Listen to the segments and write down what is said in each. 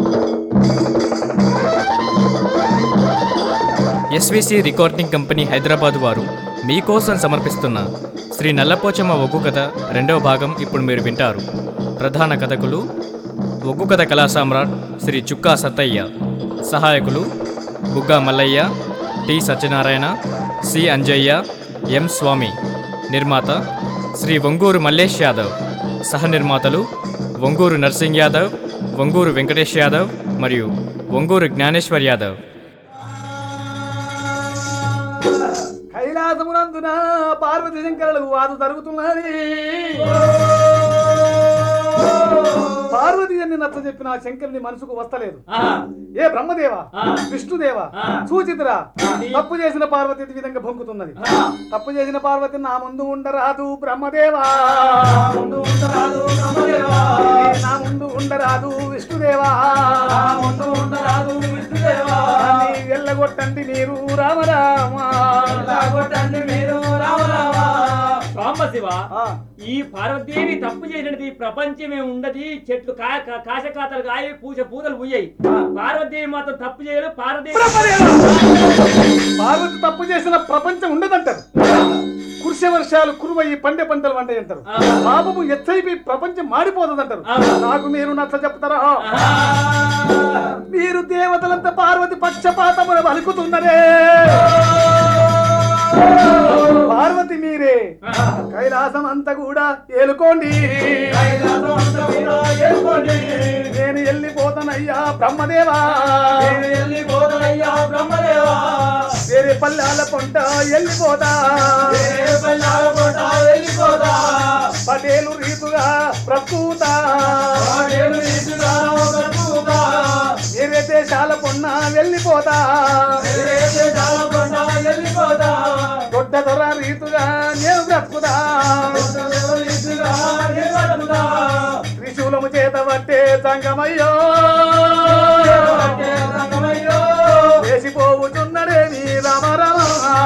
SVC recording company Hyderabad వారు మీకోసం సమర్పిస్తున్న శ్రీ నల్లపోచమ్మ ఒగ్గు కథ రెండవ భాగం ఇప్పుడు మీరు వింటారు ప్రధాన కథకులు ఒగ్గు కథ కళా సామ్రాట్ శ్రీ చుక్కా సత్తయ్య సహాయకులు Bugga Mallaiah T Satyanarayana C Anjaiah M Swamy నిర్మాత శ్రీ వంగూరు మల్లేష్ యాదవ్ సహ నిర్మాతలు వంగూరు నర్సింగ్ యాదవ్ వంగూరు వెంకటేష్ యాదవ్ మరియు వంగూరు జ్ఞానేశ్వర్ యాదవ్ కైలాసమునందున పార్వతి శంకరులకు వాదు జరుగుతున్నది పార్వతి అని నచ్చ చెప్పిన శంకరుని మనసుకు వస్తలేదు ఏ బ్రహ్మదేవ విష్ణుదేవ సూచితురా తప్పు చేసిన పార్వతి ఈ విధంగా భొంకుతున్నది తప్పు చేసిన పార్వతి నా ముందు ఉండరాదు బ్రహ్మదేవా ముందు ఉండరాదు బ్రహ్మదేవా నా ముందు ఉండరాదు విష్ణుదేవా ముందు ఉండరాదు విష్ణుదేవా వెళ్ళగొట్టండి మీరు రామరామ వెళ్ళగొట్టండి మీరు రామరామా సాంబశివ ఆ, ఈ పార్వతీదేవి తప్పు చేసినది ఈ ప్రపంచమే ఉండదు చెట్లు కా- కా- కాశకాతలు కాయి పూజ పూజలు పూయాయి పార్వతీదేవి మాత్రం తప్పు చేయడు పార్వతీదేవి బ్రహ్మదేవా! పార్వతి తప్పు చేసిన ప్రపంచం ఉండదంటారు కురిసే వర్షాలు కురువయి పండే పంటలు వంటాయి అంటారు పాపము ఎచ్చైపోయి ప్రపంచం మాడిపోతుందంటారు నాకు మీరు నచ్చ చెప్తారా మీరు దేవతలంతా పార్వతి పక్షపాతమున పలుకుతున్నరే పార్వతి మీరే కైలాసం అంతా కూడా ఏలుకోండి నేను వెళ్ళిపోతానయ్యా బ్రహ్మదేవా వెళ్ళిపోతానయ్యా బ్రహ్మదేవా వేరే పల్లెల పొంట వెళ్ళిపోతా పటేలు రీతుగా ప్రకూత వేరే దేశాల పొన్న వెళ్ళిపోతా దొడ్డ దొర రీతుగా నేను బ్రతుకుదా త్రిశూలము చేత పట్టే సంగమయ్యో వేసిపోవుచున్నడే నీ రామరామ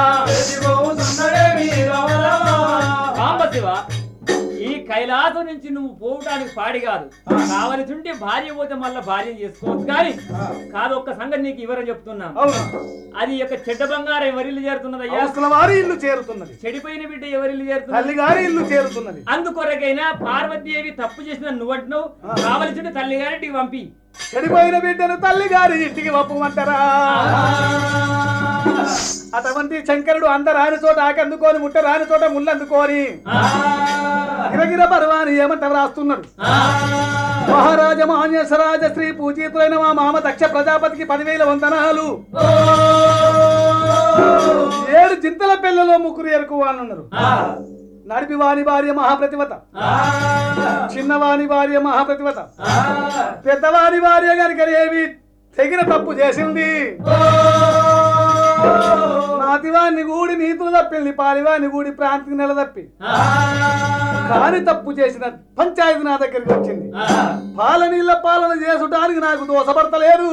సాంబశివ ఈ కైలాసం నుంచి నువ్వు పోవటానికి పాడి కాదు కావలసి ఉంటే భార్య పోతే మళ్ళీ భార్య చేసుకోవచ్చు కానీ కాదు ఒక్క సంగతి నీకు వివరం చెప్తున్నా అవును అది యొక్క చెడ్డ బంగారం ఎవరిల్లు చేరుతున్నదయ్యా అవసల వారి ఇల్లు చేరుతున్నది చెడిపోయిన బిడ్డ ఎవరిల్లు చేరుతున్నది తల్లి గారి ఇల్లు చేరుతున్నది అందుకొరకైనా పార్వతీదేవి తప్పు చేసిన నువ్వంటున్నావు కావలసిన తల్లి గారింటికి పంపి చెడిపోయిన బిడ్డను తల్లి గారి ఇంటికి పంపమంటారా అటువంటి శంకరుడు అందరాని చోట ఆకందుకొని ముట్ట రాని చోట ముళ్ళందుకొని గిరగిర పర్వాని ఏమంట రాస్తున్నాడు మహారాజ మాన్యసరాజ శ్రీ పూజితులైన మా మామ దక్ష ప్రజాపతికి పదివేల వందనాలు ఏడు చింతల పిల్లలో ముగ్గురు ఎరుకు అని ఉన్నారు నడిపివాని భార్య మహాప్రతివత చిన్నవాని భార్య మహాప్రతివత పెద్దవాని భార్య గారికి ఏమి తెగిన తప్పు చేసింది నాతివాన్ని గూడి నీతులు తప్పింది పాలివాని గూడి ప్రాంతికి నిలదప్పి కాని తప్పు చేసిన పంచాయతీ నా దగ్గరికి వచ్చింది పాల నీళ్ళ పాలన చేసుటానికి నాకు దోసపడతలేదు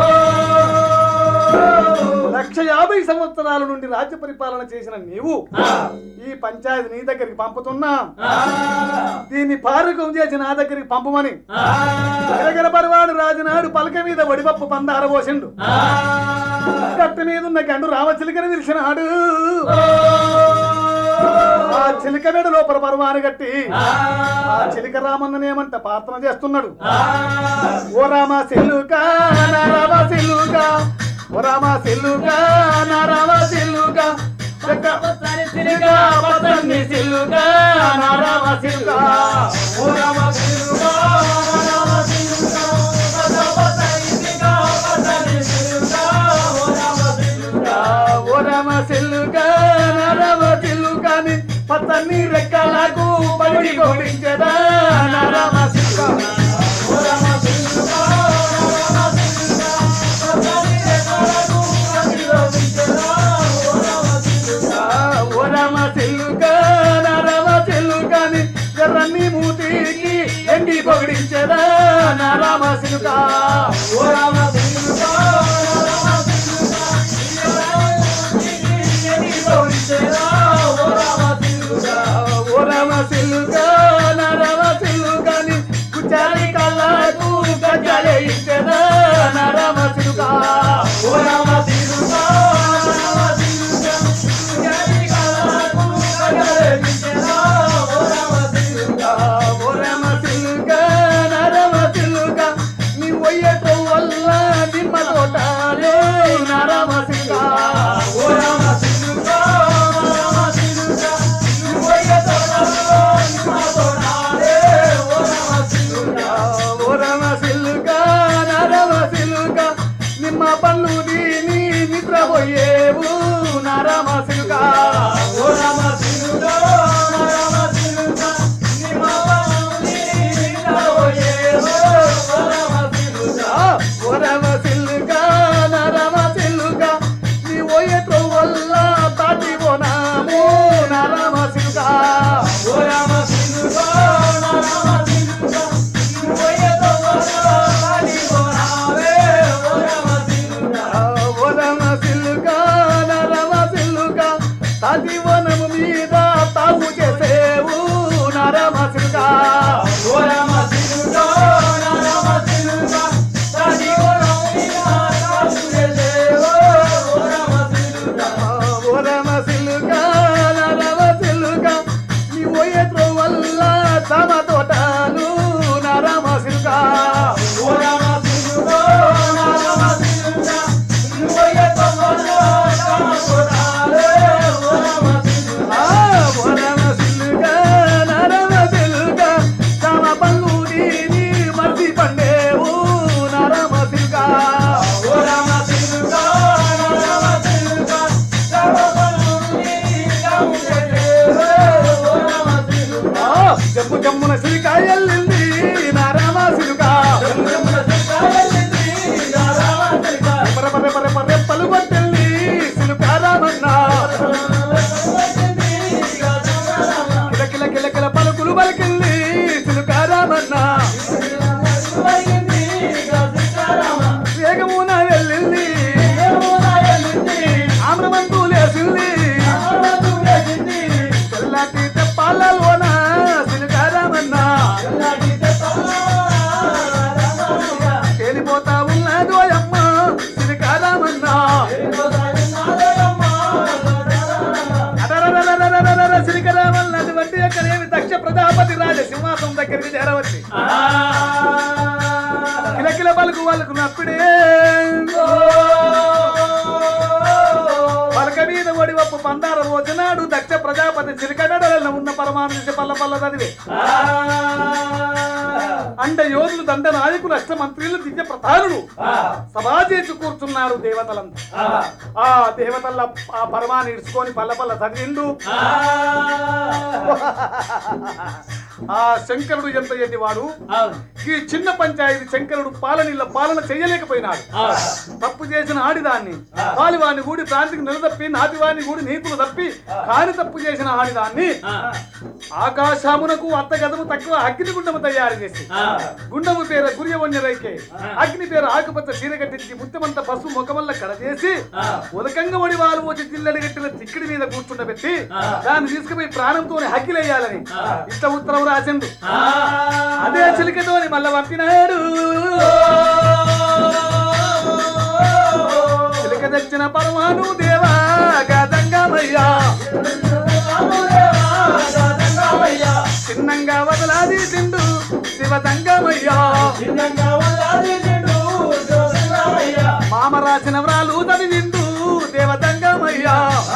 లక్ష యాభై సంవత్సరాల నుండి రాజ్య పరిపాలన చేసిన నీవు ఈ పంచాయతీ నీ దగ్గరికి పంపుతున్నా దీన్ని పారకం చేసి నా దగ్గరికి పంపమని గిరగిర పరవాడు రాజునాడు పలక మీద వడిపప్పు పందార పోసిండు కత్తి మీద ఉన్న గండు రామచిలికని విరిచినాడు ఆ చిలిక మెడ లోపల పరవాను కట్టి ఆ చిలిక రామన్ననేమంట ప్రార్థన చేస్తున్నాడు ఓ రామ సెల్లుగా నా రామ సెల్లుగా ఓ రామ సెల్లుగా నా రామ సెల్లుగా చెక్క సిలుగా పతన్ని సిలుగా నా రామ సిలుగా ఓ రామ సిలుగా నా రామ సిలుగా పతన్ని సిలుగా పతన్ని సిలుగా ఓ రామ సిలుగా ఓ రామ సిలుగా నా రామ సిలుగాని పతన్ని రెక్కలకు పడి కొడించదా నా రామ సిలుగా ఓ రామ సిలుగా నా రామ సిలుగా పతన్ని రెక్కలకు పడి కొడించదా ఓ రామ సిలుగా ఓ రామ సిలుగా నా రామ సిలుగాని ఎర్రని మూతికి ఎండి పొగిడించదా నా రామ సిలుగా ఓ రామ సిలుగా నా రామ సిలుగా ఎండి పొగిడించదా ఓ రామ సిలుగా ఓ రామ సిలుగా నా రామ సిలుగాని కుచారి కళ్ళకు గజాలే ఇచ్చదా చేరవచ్చు కిలకిల పలుకు వాళ్ళకు నప్పుడే పలక మీద ఒడి వప్పు పందార రోజునాడు దక్ష ప్రజాపతి చిలకడలలో ఉన్న పరమానుష పల్ల పల్ల చదివే అండ యోధులు దండ నాయకులు అష్ట మంత్రులు దివ్య ప్రధానులు సభా చేసి కూర్చున్నారు దేవతలంతా ఆ దేవతల ఆ పరమాన్ని ఇడుచుకొని పల్ల పల్ల చదివిండు ఆ శంకరుడు ఎంత ఎన్నివాడు ఈ చిన్న పంచాయతీ శంకరుడు పాలనీళ్ళ పాలన చెయ్యలేకపోయినాడు తప్పు చేసిన ఆడిదాన్ని పాలివాణ్ణి గూడి ప్రాంతికి నిలదప్పి నాతివాణ్ణి గూడి నీతులు తప్పి కాని తప్పు చేసిన ఆడిదాన్ని ఆకాశమునకు అత్త గదము తక్కువ అగ్ని గుండము తయారు చేసి గుండము పేరు గురియవన్య రైకే అగ్ని పేరు ఆకుపచ్చ చీర కట్టించి ముత్తమంత పసుపు ముఖమల్ల కడచేసి ఉదకంగా ఒడి వాళ్ళు వచ్చి జిల్లడి గట్టిన తిక్కిడి మీద కూర్చుండబెట్టి దాన్ని తీసుకుపోయి ప్రాణంతో హక్కిలేయాలని ఇష్ట ఉత్తరం రాసిండు అదే చిలికతోని మళ్ళా పంపినాడు చిలిక తెచ్చిన పరమాను దేవా గదంగమయ్యా చిన్నంగా వదలాది తిండు శివదంగమయ్యా మామ రాసిన వ్రాలు చదివిండు దేవదంగమయ్యా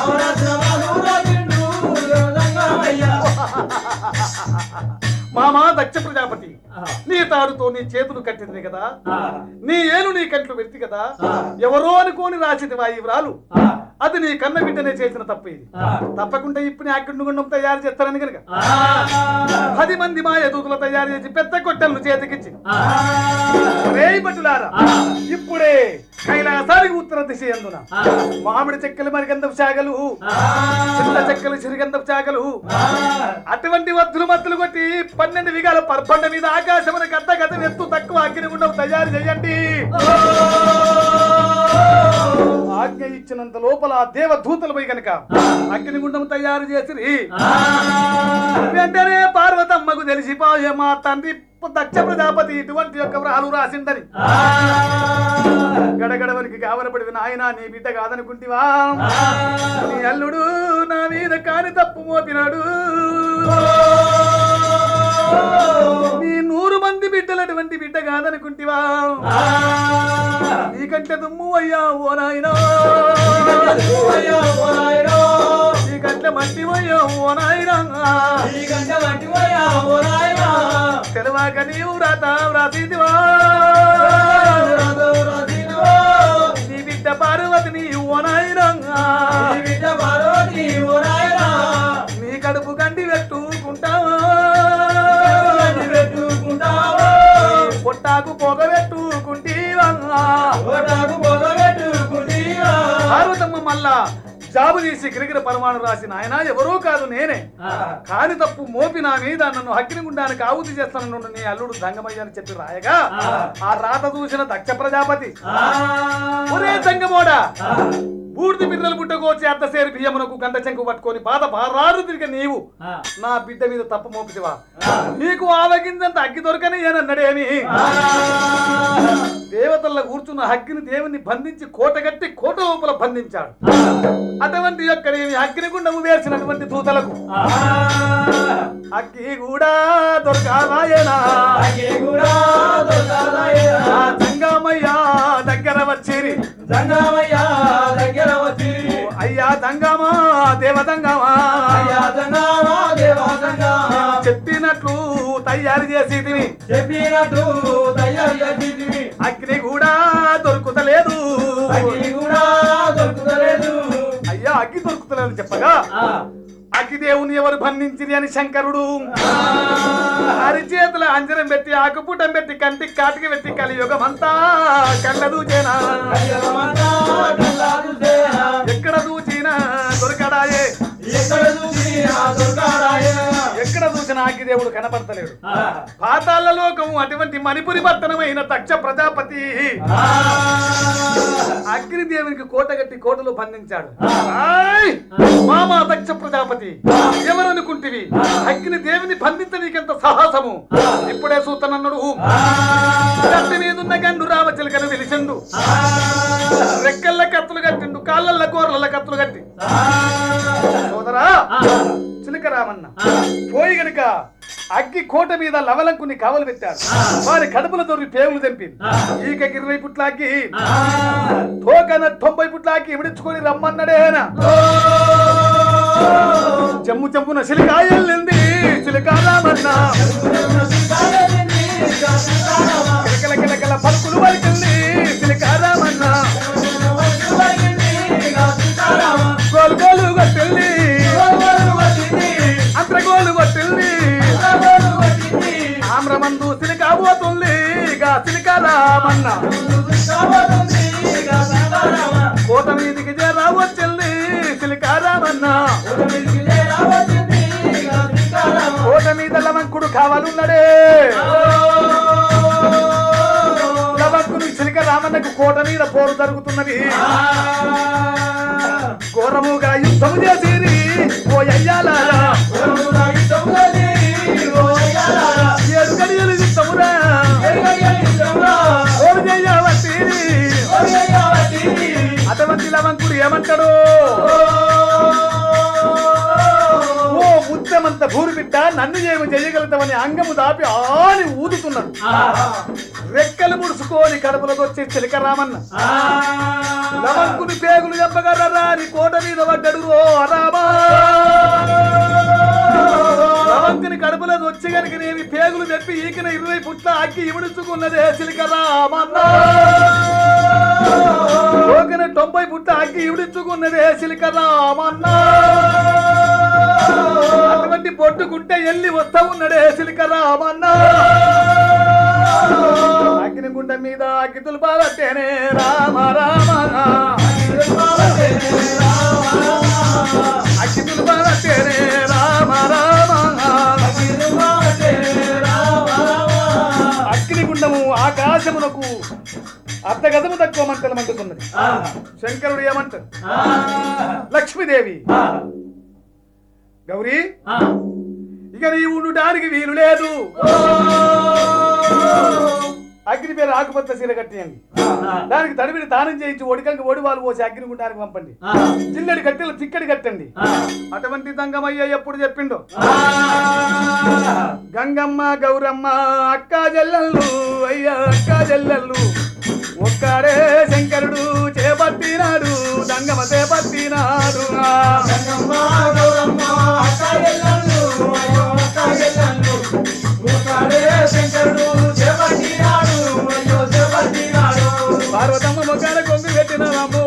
మామ దక్ష ప్రజాపతి నీ తాడుతో నీ చేతులు కట్టింది కదా నీ ఏలు నీ కంట్లు పెట్టి కదా ఎవరో అనుకోని రాసిదివా ఈ వ్రాలు అది నీ కన్న బిడ్డనే చేసిన తప్పు ఇది తప్పకుండా ఇప్పుడు అగ్ని గుండం తయారు చేస్తారని కనుక పది మంది మా ఎదుగుతులు తయారు చేసి పెద్ద కొట్టెలను చేతికిచ్చి రేయి పట్టులారా ఇప్పుడే కైలాసానికి ఉత్తర దిశ ఎందున మామిడి చెక్కలు మరిగంధపు శాఖలు చిన్న చెక్కలు సిరిగంధపు శాఖలు అటువంటి వద్దులు మత్తులు కొట్టి పన్నెండు విగాల పర్పండ మీద ఆకాశమున గద్ద గత ఎత్తు తక్కువ అగ్నిగుండం తయారు చేయండి ఆజ్ఞ ఇచ్చినంత లోపల ఆ దేవదూతలు పోయి కనుక అగ్నిగుండం తయారు చేసి వెంటనే పార్వతమ్మకు తెలిసిపోయే మా తండ్రి దక్ష ప్రజాపతి ఇటువంటి యొక్క వ్రాలు రాసిందని గడగడవనికి కావలపడి నాయన నీ బిడ్డ కాదనుకుంటివా నీ అల్లుడు నా మీద కాని తప్పు మోపినాడు నీ నూరు మంది బిడ్డలటువంటి బిడ్డ కాదనుకుంటివా నీకంటే దుమ్ము అయ్యా ఓ నాయనా నీకంటే మట్టి అయ్యా ఓ నాయనా తెలవాక నీవు వ్రాత వ్రాసిదివా నీ బిడ్డ పార్వతిని ఓ నాయనా నీ కడుపు గండి పెట్టుకుంటావా పొట్టాకు పొగ పెట్టుకుంటీవా పార్వతమ్మ మళ్ళా జాబు తీసి గిరిగిర పరమాణు రాసి నాయన ఎవరో కాదు నేనే కాని తప్పు మోపి నా మీద నన్ను అగ్నిగుండానికి ఆవుతి చేస్తానన్ను నీ అల్లుడు దంగమయ్య అని చెప్పి రాయగా ఆ రాత చూసిన దక్ష ప్రజాపతి ఒరే దంగమోడా బూడిది బిడ్డలు పుట్టకోచి అర్ధసేరు బియ్యమునకు గంట చెంకు పట్టుకొని బాధ బారారు తిరిగి నీవు నా బిడ్డ మీద తప్పు మోపితివా నీకు ఆవగిందంత అగ్గి దొరకని ఏనన్నాడేమి దేవతల్ల కూర్చున్న అగ్గిని దేవుని బంధించి కోటగట్టి కోట లోపల బంధించాడు అటువంటి యొక్క నేను అగ్నిగుండము వేసినటువంటి దూతలకు అగ్గి కూడా దొరకాలాయనా ఆ దంగమయ్య దగ్గర వచ్చిరి అయ్యా దంగమా దేవదంగమా చెప్పినట్లు తయారు చేసి చెప్పినట్టు తయారు చేసింది అగ్ని కూడా దొరుకుతలేదు అగ్ని కూడా దొరుకుతలేదు అయ్యా అగ్గి దొరుకుతలేదు చెప్పగా ఆ, అగ్గిదేవుని ఎవరు బంధించిరి అని శంకరుడు అరిచేతుల అంజనం పెట్టి ఆకుపూటం పెట్టి కంటికి కాటికి పెట్టి కలియుగమంతా కళ్ళ దూచేనా కయ్యలమంతా కల్లాలు చేయ. ఎక్కడ దూచినా దొరకడాయే ఎక్కడ చూసినా దొరకాడాయే. ఎక్కడ చూసినా అగ్గిదేవుడు కనపడతలేడు ఆ, పాతాళ లోకము అటువంటి మణిపురి పట్టణమైన దక్ష ప్రజాపతి ఆ, అగ్నిదేవునికి కోట కట్టి కోటలో బంధించాడు ఆయ్! మామా దక్ష ప్రజాపతి ఎవరనుకుంటివి అగ్ని దేవుని బంధించ నీకెంత సాహసము ఇప్పుడే సూతనన్నాడు కత్తి మీదున్న గండు రామచిలకను పిలిచిండు రెక్కల్ల కత్తులు కట్టిండు కాళ్ళల్ల కూరల కత్తులు కట్టి సోదరా చిలక రామన్న పోయి గనుక అగ్గి కోట మీద లవలంకుని కావలు పెట్టారు వారి కడుపుల దొరికి పేగులు తెంపింది ఈకకి ఇరవై పుట్ల అగ్గి తోకన తొంభై పుట్ల అగ్గి ఇమిడించుకొని రమ్మన్నడేనా చెమ్ము చెమ్మున సిలికాయల్లింది సిలికారామన్న కిలకిల కిలకిల పలుకులు వలికింది సిలికారామన్న గోలు గోలు కొట్టింది అంతర గోలు కొట్టింది ఆమ్రమందు సిలికాబోతుంది ఇక సిలికారామన్న కోట మీదికి చేరా వచ్చింది సిలికారామన్న కోట మీద లవంకుడు కావాలన్నాడే లవంకుడు చిలిక రామన్నకు కోట మీద పోరు జరుగుతున్నది ఘోరముగా యుద్ధము చేసిరి ఓ అయ్యాలారా ఏడు గడియలు యుద్ధమురా ఓరు చెయ్యవట్టిరి అటువంటి లవంకుడు ఏమంటాడు ఓ ముద్దమంత భూరి బిడ్డ నన్ను ఏమి చేయగలుగుతామని అంగము దాపి ఆని ఊదుతున్నాడు రెక్కలు ముడుచుకొని కడుపులోకి చిలక రామన్న లవంకుని పేగులు చెప్పగలరా అని కోట మీద పడ్డాడు రో రామా లవంకుని కడుపులో వచ్చి కనుక నేమి పేగులు తెప్పి ఈకిన ఇరవై పుట్ల అక్కి ఇముడుచుకున్నదే చిలక రామన్న ఓకిన తొంభై పుట్ల అగ్గి ఇవిడించుకున్నదే చిలక రామన్న అటువంటి పొట్టుకుంటే ఎల్లి వస్తా ఉన్నడే చిలక రామన్న అగ్ని గుండ మీద అగ్గి తులపాలట్టేనే రామ రామ అగ్గి తులపాలట్టేనే రామ రామ అగ్నిగుండము ఆకాశమునకు అర్ధగతము తక్కువ మంటలు మండుతున్నది శంకరుడు ఏమంటారు లక్ష్మీదేవి గౌరీ ఇక నీవు ఉండడానికి వీలు లేదు అగ్ని పేరు ఆకుపచ్చ సీర కట్టియండి దానికి తడివిని దానం చేయించి ఒడికంగా ఒడివాలు పోసి అగ్నిగుండానికి పంపండి జిల్లడి కట్టెలు తిక్కడి కట్టండి అటువంటి దంగమయ్య ఎప్పుడు చెప్పిండు గంగమ్మ గౌరమ్మ అక్క జల్లల్లు అయ్యా అక్క జల్లల్లు ఒక్కడే శంకరుడు చేపట్టినాడు దంగమ చేపట్టినాడు పార్వతమ్మ మొక్కల కొంగు పెట్టినామో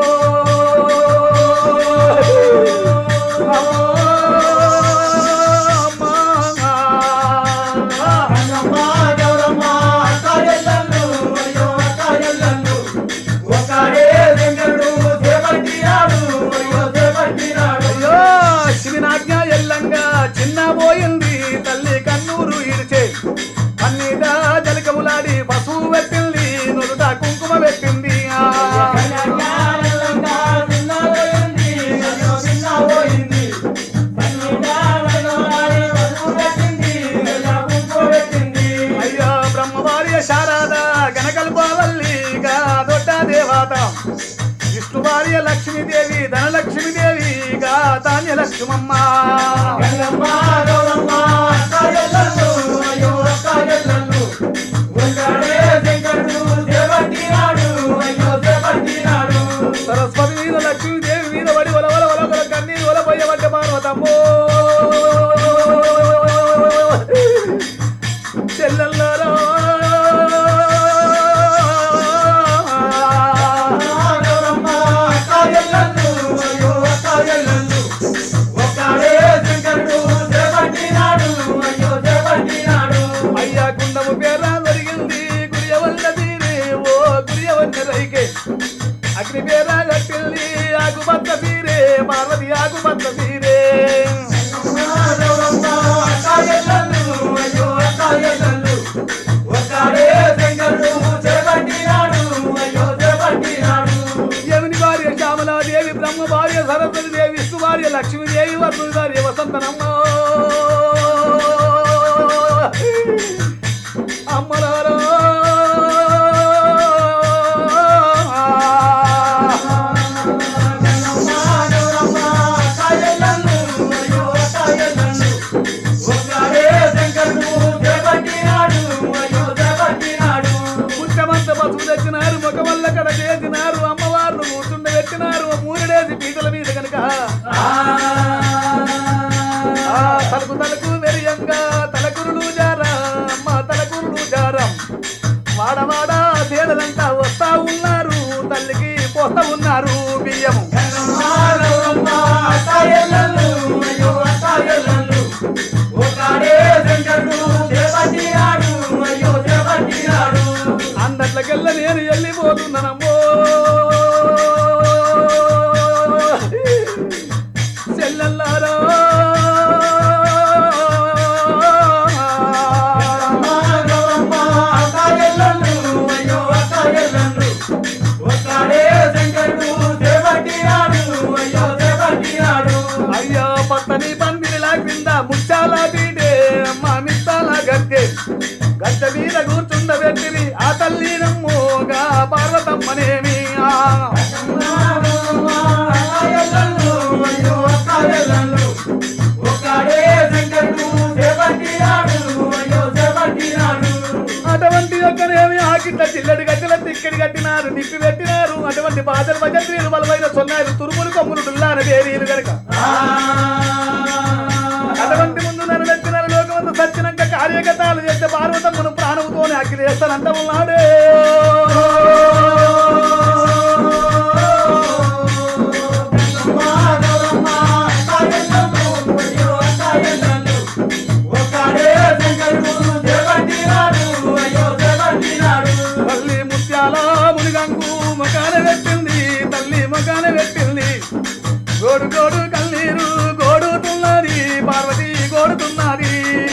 అయ్యో శివినాజ్ఞ ఎల్లంగా చిన్న పోయింది తల్లి కన్నూరు ఇడిచే అన్నిట జలకములాడి పశువు పెట్టింది నుదుట కుంకుమ పెట్టింది ఆ. అయ్యో బ్రహ్మవార్య శారద గణకల్పవల్లిగా దొడ్డ దేవత విష్ణు భార్య లక్ష్మీదేవి ధనలక్ష్మీదేవిగా ధాన్య లక్ష్మమ్మ సరస్వతి మీద లక్ష్మీదేవి మీద పడి వల వల వల వల కన్నీరు వల పోయబడ్డ పార్వతమ్మో చెల్లెల్లారా అయ్యా కుండము పేరా జరిగింది గురియవల్ల తీరే ఓ గురియవన్న రైకే అగ్ని పేరా కట్టింది ఆకుపచ్చ తీరే పార్వతి ఆకుపచ్చ తీరే యముని భార్య శ్యామలాదేవి బ్రహ్మ భార్య సరస్వతి దేవి విష్ణు భార్య లక్ష్మీదేవి వర్ణుని భార్య వసంతనమ్మ అమ్మలారా పసుపు తెచ్చినారు ముఖం వల్ల కడ చేసినారు అమ్మవారు కూర్చుండబెట్టినారు మూరుడేసి పీటల మీద కనుక ఆ తలకు తలకు మెరియంగా తలకురులు జారా అమ్మ తలకురులు జారం వాడవాడ సేదలంతా వస్తా ఉన్నారు తల్లికి పోస్తా ఉన్నారు బియ్యము అందట్లకెళ్ళ నేను వెళ్ళిపోతున్నానమ్మో చెల్లెల్లారా అయ్యో పట్టని పందిరిలా క్రింద ముచ్చాల బీడే అమ్మ మిత్తాల గద్దె గద్దె మీద కూర్చుండబెట్టిరి ఆ తల్లి నమ్మోగా పార్వతమ్మనేమి ఆ అటువంటి యొక్కనేమి ఆకిట్ల చిల్లడి గట్టెల తిక్కడి కట్టినారు నిప్పి పెట్టినారు అటువంటి బాధలు భజత్రీలు బలమైన సొన్నాయిలు తురుములు కొమ్ములు డుల్లాన వేరీలు గనక అటువంటి ముందు నన్ను వెచ్చిన లోకమందు సచ్చినాక కార్యగతాలు చేస్తే పార్వతమ్మను ప్రాణముతోనే అఖిలి చేస్తానంట ఉన్నాడే తల్లి ముత్యాల మునిగంగు మకాన పెట్టింది తల్లి మకాన పెట్టింది గోడు గోడు కన్నీరు గోడుతున్నది పార్వతి గోడుతున్నది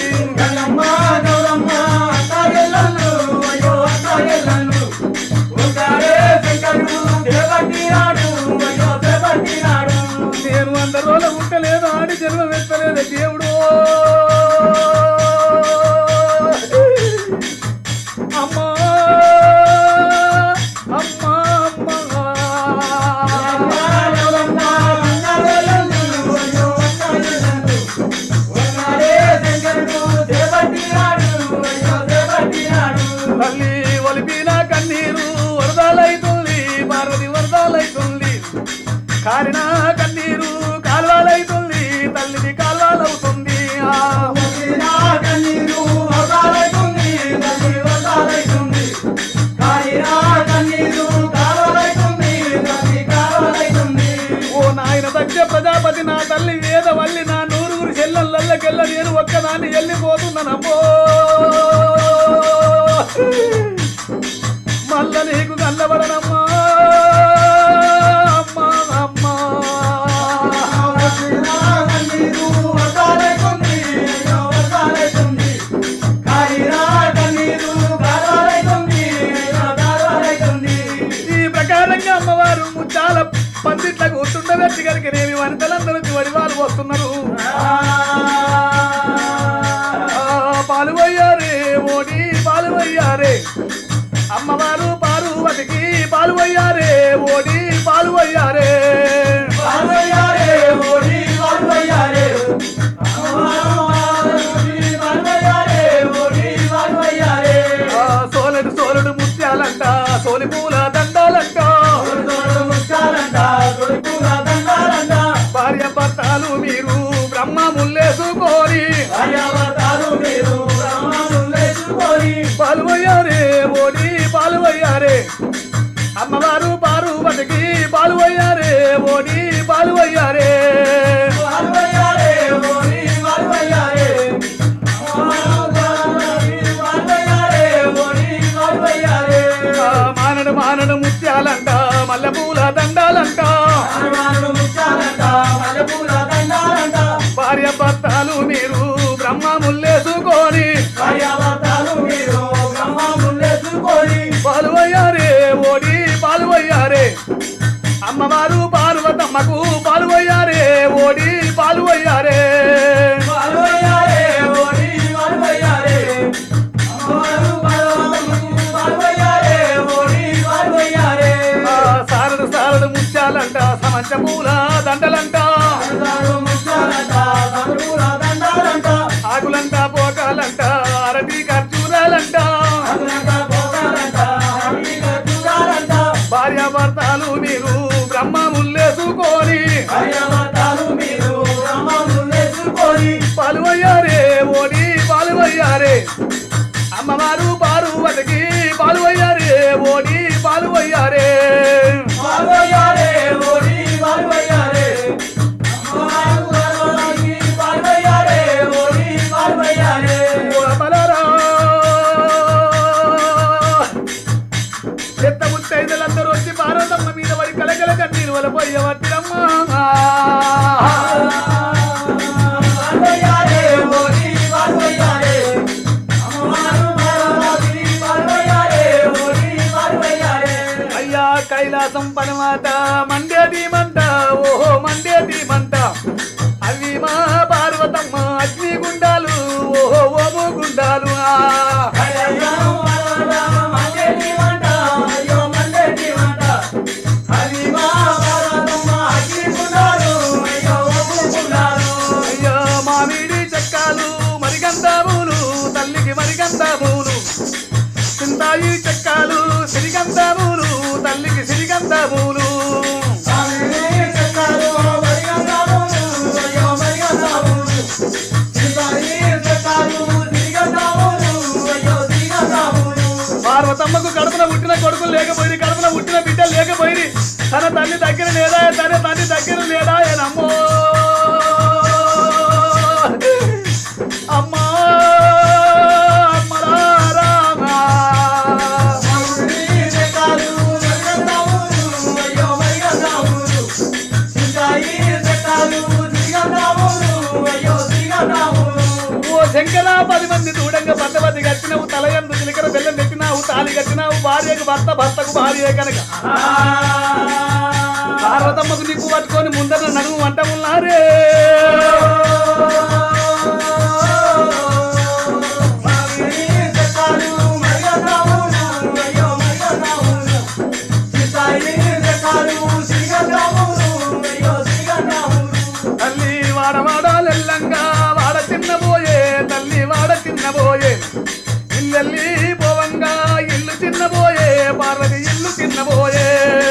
నేను వంద రోజుల ఉండలేదు ఆడి జన్మ వెత్తలేదు దేవుడు అమ్మా అమ్మా తల్లి ఒలిపిన కన్నీరు వరదాలైతుంది పార్వతి వరదాలైతుంది కారిన కన్నీరు కాల్వాలైతుంది తల్లిది కాల్వాలవుతుంది ఆ ఓ నాయన దక్ష ప్రజాపతి నా తల్లి వేద వల్లి నా నూరుగురు చెల్లెళ్ళకెళ్ళ నేను ఒక్కదాన్ని వెళ్ళిపోతున్నానమ్మో మల్ల నీకు కళ్ళబడనమ్మా అమ్మా అమ్మా ఈ ప్రకారంగా అమ్మవారు ముచ్చాల పందిట్ల కూర్చుండబెట్టి కనుక నేమి వనితలందరూ వడివారు వస్తున్నారు ఆ, పాలు పోయారే ఓడి పాలు పోయారే అమ్మవారు పార్వతికి పాలు పోయారే ఓడి పాలు పోయారే ఆ, సోలెడు సోలెడు ముత్యాలంట సోలి పూల దండాలంట భార్య భర్తలు మీరు బ్రహ్మ ముల్లేసుకోరి పాలు పోయారే ఓడి పాలు పోయారే అమ్మవారు పార్వతికి పాలు పోయారే ఓడి పాలు పోయారే ఆ, మానడు మానడు ముత్యాలంట మల్లెపూల దండాలంట భార్య భర్తలు మీరు బ్రహ్మ ముల్లేసుకొని పాలు పోయారే ఓడి పాలు పోయారే అమ్మవారు పార్వతమ్మకు పాలు పోయారే ఓడి పాలు పోయారే ఆ, సారడు సారడు ముత్యాలంట సమంచ పూల దండలంట ఆకులంట పోకాలంట అరటి ఖర్జూరాలంట భార్యాభర్తలు మీరు బ్రహ్మముల్లేసుకొని పాలువయ్యారే ఓడి పాలువయ్యారే అమ్మవారు పార్వతికి పాలువయ్యారే ఓడి పాలువయ్యారే బలరా చెత్త ముత్తైదులందరూ వచ్చి పార్వతమ్మ మీద పడి కలకల కన్నీరు వల పోయవట్టిరమ్మా అయ్యా కైలాసం పనమాట మండేది మంట ఓహో మండేది మంట అవి మా పార్వతమ్మ అగ్ని గుండాలు ఓహో ఓము గుండాలు ఆ. అయ్యో మామిడి చెక్కాలు మరిగంధములు తల్లికి మరిగంధములు చింతాయి చెక్కాలు సిరిగంధములు తల్లికి సిరిగంధములు పార్వతమ్మకు కడుపున పుట్టిన కొడుకులు లేకపోయి కడుపున పుట్టిన బిడ్డ లేకపోయి తన తల్లి దగ్గర లేదా తన తల్లి దగ్గర లేదా నమ్మో అమ్మా అమ్మరా రామా. ఓ శంకర పది మంది దూడంగా పద్దపది కట్టినావు తలయందు చిలికర బెల్లం పెట్టినావు తాలి కట్టినావు భార్యకు భర్త భర్తకు భార్య కనుక పార్వతమ్మకు నిప్పు పట్టుకొని ముందర నడుము వంట ఉన్నారే తల్లి వాడవాడాలెల్లంగా వాడ చిన్నబోయే తల్లి వాడ చిన్నబోయే ఇల్లెల్లి పోవంగా ఇల్లు చిన్నబోయే పార్వతి ఇల్లు చిన్నబోయే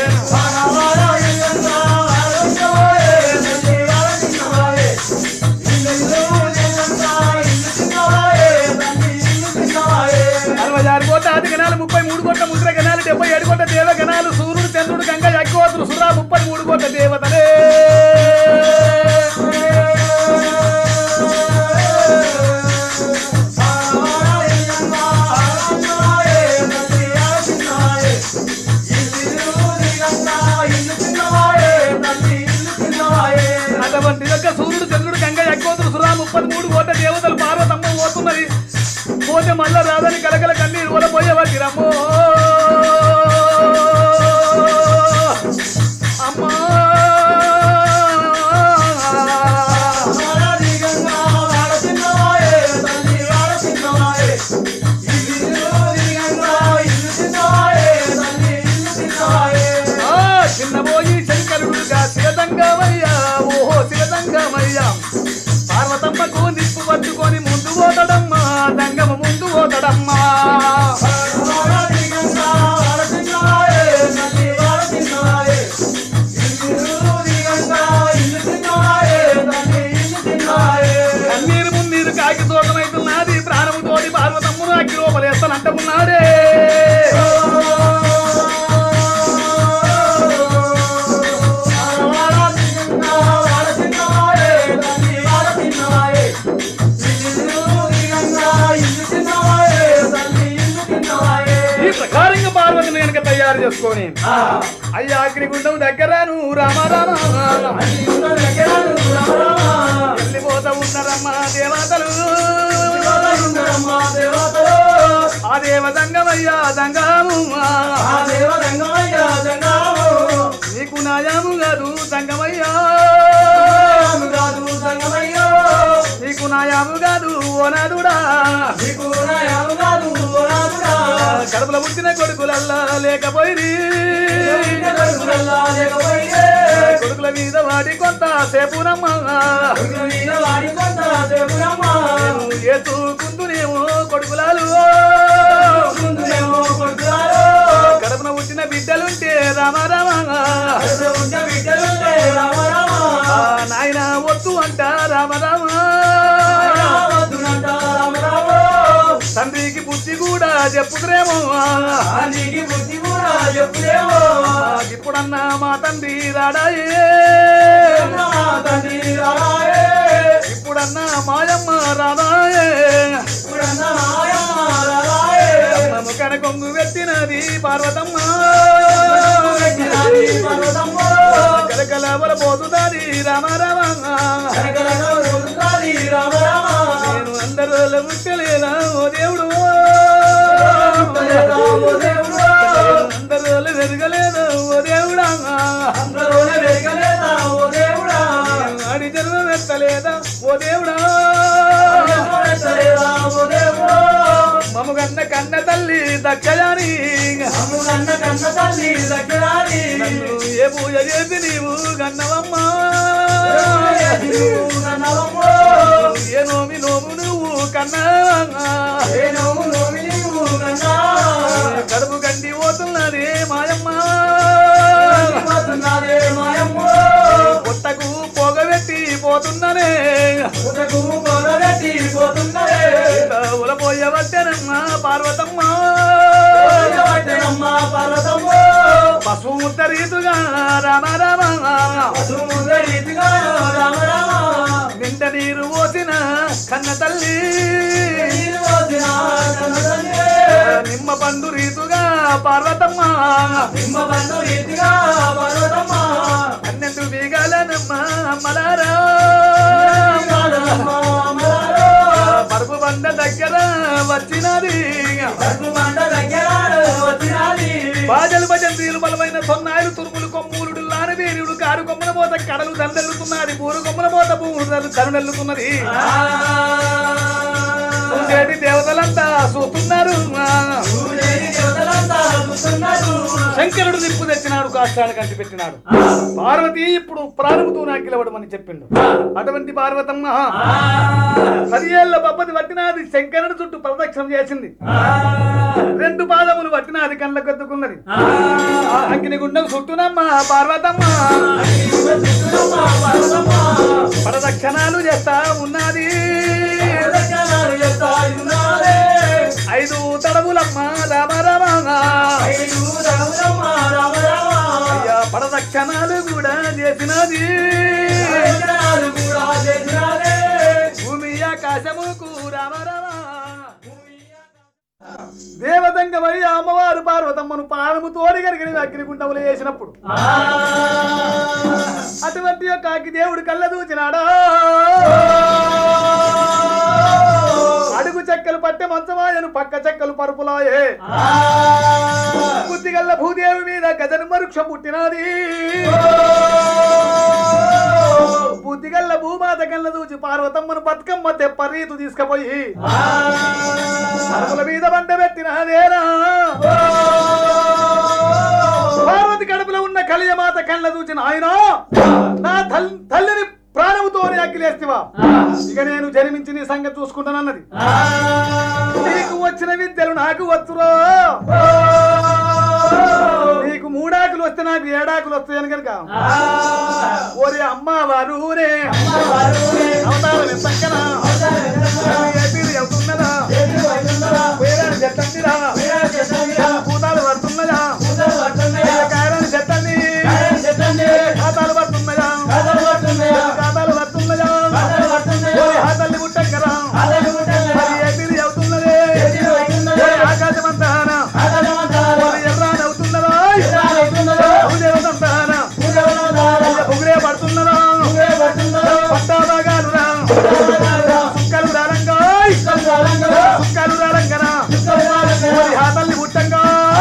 అరవై ఆరు కోట్ల ఆది గణాలు ముప్పై మూడు కోట్ల ముద్ర గణాలు డెబ్బై ఏడు కోట్ల దేవ గణాలు సూర్యుడు చంద్రుడు గంగ అగ్గివతులు సురా ముప్పై మూడు కోట్ల దేవతలే అటువంటి యొక్క సూర్యుడు చంద్రుడు గంగ అగ్గివతులు సురా ముప్పై మూడు కోట్ల దేవతలు పార్వతమ్మ పోతున్నది పోతే మళ్ళా రాదని కలకల కన్నీరు వలపోయేవాటి రమ్మో అమ్మా ఆ, చిన్నబోయి శంకరుడుగా శివదంగమయ్యా ఓహో శివదంగమయ్యా పార్వతమ్మకు నిప్పు పట్టుకొని ముందు పోతడమ్మా దంగమ ముందు పోతడమ్మా కన్నీరు మున్నీరు కాకి తోటమైతున్నది ప్రాణము తోడి పార్వతమ్మును అగ్గి లోపలేస్తానంటున్నాడే ఈ ప్రకారంగా పార్వతిని కనుక తయారు చేసుకొని అయ్యా అగ్నిగుండం దగ్గరను రామ రామ వెళ్ళిపోతా ఉన్నారమ్మా దేవతలు ఆ దేవ దంగమయ్యా దంగము నీకు నాయాము కాదు దంగమయ్యా నీకు నాయాము కాదు ఓనాదుడా కడుపుల పుట్టిన కొడుకులల్లా లేకపోయి కొడుకుల మీద వాడి కొంత సేపునమ్మా ఏతుకుందునేమో కొడుకులాలు కడుపున పుట్టిన బిడ్డలుంటే రామ రామ వద్దునంట రామ రామ వద్దునంట రామ రామ తండ్రికి బుద్ధి కూడా చెప్పుదురేమో నీకి బుద్ధి కూడా చెప్పులేమో ఇప్పుడన్నా మా తండ్రి రాడాయే నా తండ్రి రాయే ఇప్పుడన్నా మాయమ్మ రాడాయే ఇప్పుడన్న మాయమ్మ రాయే నన్ను కనకొంగు పెట్టినది పార్వతమ్మ పెట్టినది పర్వతమ్మ కలకలవల పోతున్నది రామ రామ కనకనక ఉరుకుతాది రామ రామ నేను అందరూ ముట్టలేదా ఓ దేవుడు లేదా ఓ దేవుడా అందరూ వెరగలేదా ఓ దేవుడా అందరూనే వెరగలేదా ఓ దేవుడా అడి జన్మ ఎత్తలేదా ఓ దేవుడా ఎత్తలేదా ఓ దేవుడా మము కన్న కన్న తల్లి దక్షయాని అమ్ము కన్న కన్న తల్లి దగ్గరాని నన్ను ఏ పూజ చేసి నీవు కన్నవమ్మ కన్నవమ్మ ఏ నోమి నోము నువ్వు కన్నా ఏ నోము నోమి నీవు కన్నా కడుపు గండి పోతున్నది మాయమ్మ పోతున్నదే మాయమ్మ పుట్టకు పొగబెట్టి పోతున్ననే ఉదకు పొరగట్టి పోతున్నదే ఉలపోయవట్టెనమ్మ పార్వతమ్మ పట్టణమ్మ పర్వతమ్మ పశువు ముద్ద రీతుగా రామ రామ పసుముదరితిగా రామ రామ నిండ నీరు పోసిన కన్న తల్లి నీరు పోసిన కన్న తల్లి నిమ్మ పండు రీతుగా పార్వతమ్మ నిమ్మ బండు రీతిగా పర్వతమ్మ పన్నెండు బీగాలనమ్మ అమ్మలారా కాదమ్మ అమలారో. పరుపు బండ దగ్గర వచ్చినది పరుపు మంట దగ్గర వచ్చినాది బాజలు భజంత్రీలు బలమైన సొన్నాయిలు తురుములు కొమ్ములుడు లాని వీరుడు కారు కొమ్మల పోత కడలు దండెల్లుతున్నది బూరు కొమ్మల పోత భూములు కరుణెల్లుతున్నది చూసేటి దేవతలంతా చూస్తున్నారు ఊరేగి దేవతలంతా చూస్తున్నారు. శంకరుడు నిప్పు తెచ్చినాడు కాష్టాలు కంటి పెట్టినాడు పార్వతి ఇప్పుడు ప్రాణముతో నాకిలవడమని చెప్పిండు అటువంటి పార్వతమ్మ పది ఏళ్ళ బొబ్బది పట్టినాది శంకరుడు చుట్టూ ప్రదక్షిణం చేసింది రెండు పాదములు పట్టినాది కళ్ళ కత్తుకున్నది అగ్నిగుండం చుట్టూనమ్మ పార్వతమ్మ చూస్తున్నమ్మ పర్వతమ్మ. ప్రదక్షిణాలు చేస్తా ఉన్నది ప్రదక్షిణాలు చేస్తా ఉన్నారే. ఐదు తడవులమ్మ రామ రామ ఐదు రఘురమ్మ రామ రామ. అయ్యా ప్రదక్షిణాలు కూడా చేసినది ప్రదక్షిణాలు కూడా చేసినారే. భూమి ఆకాశముకు రామ రామ దేవతంగమై అమ్మవారు పార్వతమ్మను పానము తోడి గరిగిన అగ్నిగుండములు వేసినప్పుడు ఆ అటువంటి యొక్క అగ్గి దేవుడు కళ్ళ దూచినాడా అడుగు చెక్కలు పట్టె మంచమాయను పక్క చెక్కలు పరుపులాయే బుద్ధిగల్ల భూదేవి మీద గజను మరుక్షం పుట్టినది బుద్ధిగల్ల భూమాత కళ్ళ దూచి పార్వతమ్మను బతుకమ్మ తెప్ప రీతు తీసుకుపోయి పరుపుల మీద బండ పెట్టినదేరా పార్వతి కడుపులో ఉన్న కలియమాత కళ్ళ దూచిన ఆయన నా తల్- తల్లిని ప్రాణముతోనే అగ్గిలేస్తివా ఇక నేను జన్మించి నీ సంగతి చూసుకుంటానన్నది నీకు వచ్చిన విద్యలు నాకు వచ్చురో నీకు మూడాకులు వస్తే నాకు ఏడాకులు వస్తాయని కనుక ఓరి అమ్మ వారూరే అవతారం ఎంతక్కనా ఏపీలు వెళ్తున్నదా వేరే చెట్టండిరా పూతాలు పడుతున్నదా కాయలని చెట్టండి ఖాతాలు పడుతున్నదా ఖాతాలు పడుతున్నదా ఓరి హాతల్ని ముట్టక్కరా మరి ఏపీలు వెళ్తున్నదే ఓరి ఆకాశమంతానా ఓరి ఎర్రాని అవుతున్నదా భూదేవతంతానా ఉగ్రే పడుతున్నదా పట్టా భాగాలురా సుక్కలు రారంగాయ్ సుక్కలు రారంగరా ఓరి హాతల్ని ముట్టంగాయ్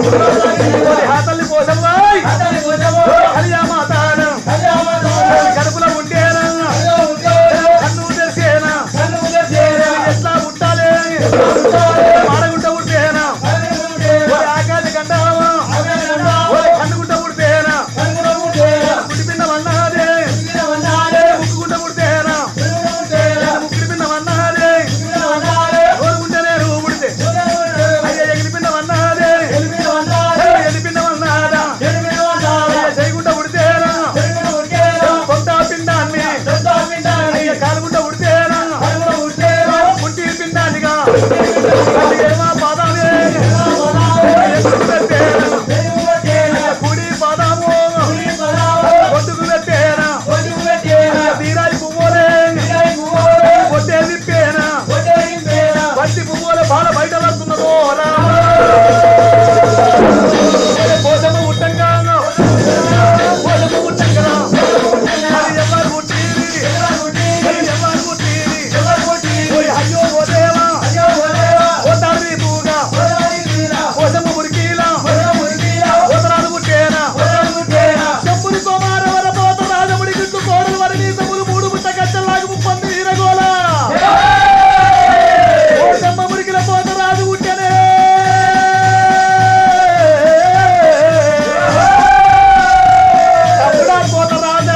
ఓరి హాతల్లి పోసమ్మాయ్ కలియా మాతాన కడుపులో ఉండేనా కన్ను తెరిసేనా ఎట్లా పుట్టాలి మాడగుంట పుట్టేనా ఓరి ఆకాశ గండావా ఓరి కన్నుగుంట పుడితేనా పుట్టి పిన్న వన్నాదే ముక్కుగుంట పుడితేనా ముక్కుడి పిన్న వన్నాదే ఓరుగుంటే నేను పుడితే అయ్య ఎగిరి పిన్న వన్నాదే ఎగిరి పిన్న వన్నాడా అయ్య చేయగుంట పుడితేనా కొంత పిండాన్ని అయ్య కాలుగుంట పుడితేనా పుట్టి పిండానిగా అది ఏమా పాదాలే ఎత్తుకు పెట్టేనా కుడి పాదాము ఒడ్డుకు పెట్టేనా తీరాయి పువ్వులే కొట్టే విప్పేనా పట్టి పువ్వుల బాల బయట పడుతున్నదో కోసము ఉట్టంగా కోసము ఉట్టంగా అది ఎవరు పుట్టిరి అది ఎవరు పుట్టిరి ఓయ్ అయ్యో ఓ దేవా ఓ తండ్రి పూగా కోసము మురికీలా ఓతరాలు పుట్టేనా చెప్పులు కుమార వర పోత రాజముడి గిట్టు కోడలు వరి నీసములు మూడు ముట్ట కచ్చలాగు ముప్పంది ఈరగోల ఓటమ్మ మురికిల పోత రాజు పుట్టెనే తప్పుడా పోత రాజా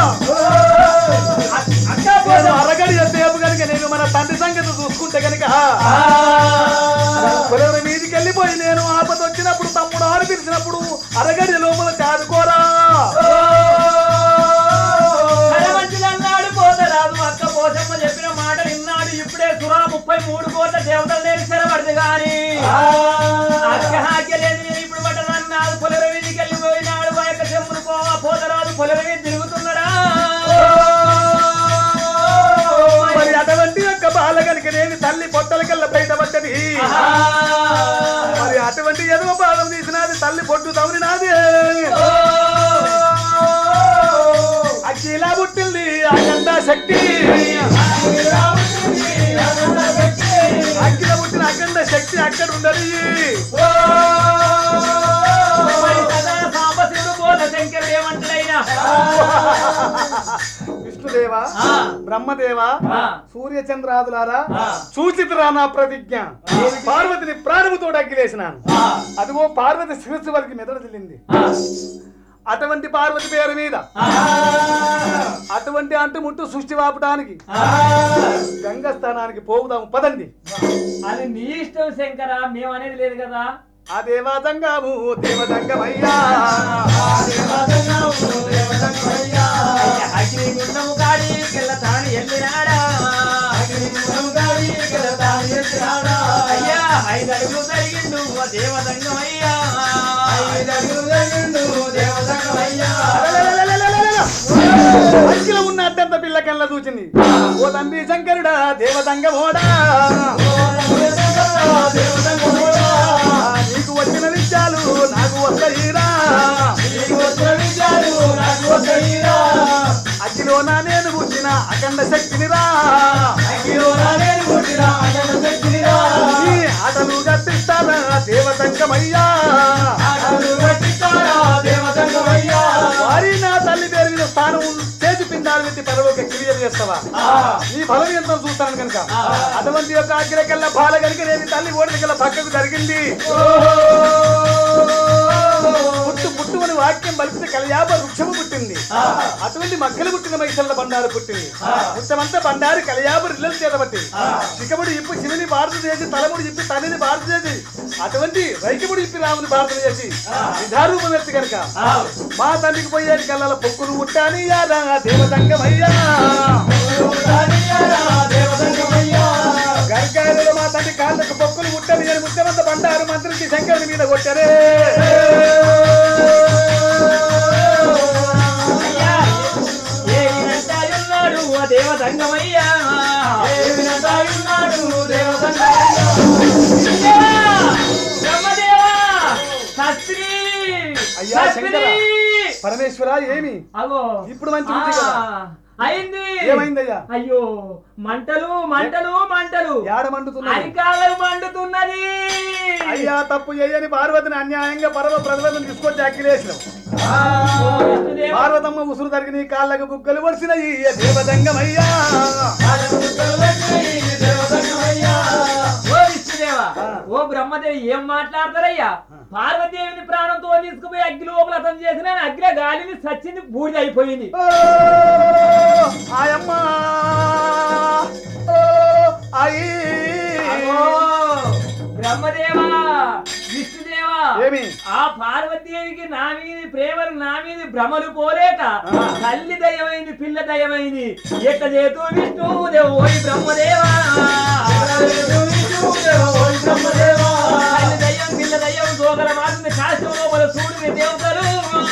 నేను అరగడి సేపు కనుక నేను మన తండ్రి సంగతి చూసుకుంటే కనుక పొలవరి మీదికి వెళ్ళిపోయి నేను ఆపద వచ్చినప్పుడు తమ్ముడు ఆడి పిలిచినప్పుడు అరగడి లోపల చాదుకోరా అన్నాడు పోతరాదు అక్క పోసమ్మ చెప్పిన మాట విన్నాడు ఇప్పుడే సురా ముప్పై మూడు కోట్ల దేవతలు నేను స్థిరపడదు గాని అక్క హాక్యలేదు నేను ఇప్పుడు పట్టనన్నాడు పొలర వీధికి వెళ్ళిపోయినాడు మా యొక్క చెమ్మును పోవా పోతరాదు పొలర వీధి తిరుగుతున్నాడా మరి అటువంటి యొక్క బాల కనుక నేను తల్లి పొట్టల కల్లా బయటపడ్డది మరి అటువంటి ఎదువ పాదం తీసినది తల్లి పొట్టు తవరినాది అఖిల పుట్టింది అఖండ శక్తి అఖిల పుట్టిన అఖండ శక్తి అక్కడ ఉండదు మరి సదా సాంబశివుడు పోత శంకరుడు ఏమంటాడైనా విష్ణుదేవా ఆ. బ్రహ్మదేవా ఆ. సూర్యచంద్రాదులారా ఆ. సూచితురా నా ప్రతిజ్ఞ పార్వతిని ప్రాణముతో అగ్గిలేసినాను అదిగో పార్వతి శిరస్సు వరకు మెదడు చెల్లింది అటువంటి పార్వతి పేరు మీద అటువంటి అంటుముట్టు సృష్టి వాపడానికి గంగ స్థానానికి పోవుదాము పదండి అది నీ ఇష్టం శంకర మేము అనేది లేదు కదా ఆ దేవాదంగాము దేవదంగమయ్యా అగ్నిగుండము కాడి కిల్ల తాని ఎల్లినాడా అయ్యా ఐదు అడుగులు జరిగిండు ఓ దేవదంగమయ్యా అఖిల ఉన్న అత్యంత పిల్ల కళ్ళ చూచింది ఓ తండ్రి శంకరుడా దేవదంగమోడా నీకు వచ్చిన విద్యాలు నాకు వస్తాయిరా అగ్గిలో నా నేను పుట్టిన అఖండ శక్తినిరా ఈ ఆటలు కట్టిస్తారా దేవతంగమయ్యా వారి నా తల్లి పేరు మీద స్థానం చేసి పిండాలు పెట్టి పదవికి క్లియర్ చేస్తావా నీ బలం ఎంత చూస్తాను కనుక అటువంటి యొక్క అగ్రకల్లా బాల కనుక నేను తల్లి ఓడికల్లా పక్కకు జరిగింది పుట్టు పుట్టు అని వాక్యం బలిపితే కళ్యాప వృక్షము పుట్టింది అటువంటి మక్కలు పుట్టిన మైసల్ల బండారు పుట్టింది పుట్టమంతా బండారు కళ్యాప రిల్లలు చేతబట్టి శిఖముడు ఇప్పు శివుని భారత చేసి తలముడు ఇప్పి తల్లిని భారత చేసి అటువంటి రైకముడు ఇప్పి రాముని భారత చేసి విధారూపం ఎత్తి కనుక మా తండ్రికి పోయేది కళ్ళ పొక్కులు పుట్టాని యారా దేవతంగమయ్యా గర్గాలలో మా తండ్రి కాళ్ళకు పొక్కులు ముట్టని అని ముట్టమంత బండారు మంత్రికి శంకరుని మీద కొట్టరే అయ్యా ఏమినంటాయున్నాడు ఓ దేవదంగమయ్యా అయ్యా, బ్రహ్మదేవా శాస్త్రి అయ్యా, శాస్త్రి! శంకర. పరమేశ్వర ఏమి అగో ఇప్పుడు మంచి బుద్ధి కదా. అయింది ఏమైందయ్యా అయ్యో మంటలు మంటలు మంటలు యాడ మండుతున్నది అరికాలం మండుతున్నది అయ్యా తప్పు చేయని పార్వతిని అన్యాయంగా పరమ ప్రతిబంధం తీసుకొచ్చి అక్కిలేసినావు ఓ విష్ణుదేవా. పార్వతమ్మ ఉసురు తరిగి నీ కాళ్ళకు బుగ్గలు వడిసినయి దేవదంగమయ్యా ఓ విష్ణుదేవా ఓ బ్రహ్మదేవి ఏం మాట్లాడతారయ్యా పార్వతీదేవిని ప్రాణంతో తీసుకుపోయి అగ్గి లోపల అతను చేసిన అగ్గిలో గాలిని సచ్చింది బూడిద అయిపోయింది ఓ, ఆయమ్మ ఓ, అయ్యి అగో, బ్రహ్మదేవా విష్ణుదేవా ఏమి ఆ పార్వతీదేవికి నా మీది ప్రేమలు నా మీది భ్రమలు పోలేక తల్లి దయమైంది పిల్ల దయమైంది ఎట్ట చేతు విష్ణుదేవ ఓయ్ బ్రహ్మదేవా తల్లి దయ్యం పిల్ల దయ్యం దోగల మాటుంది కాశం లోపల సూర్యుని దేవతలు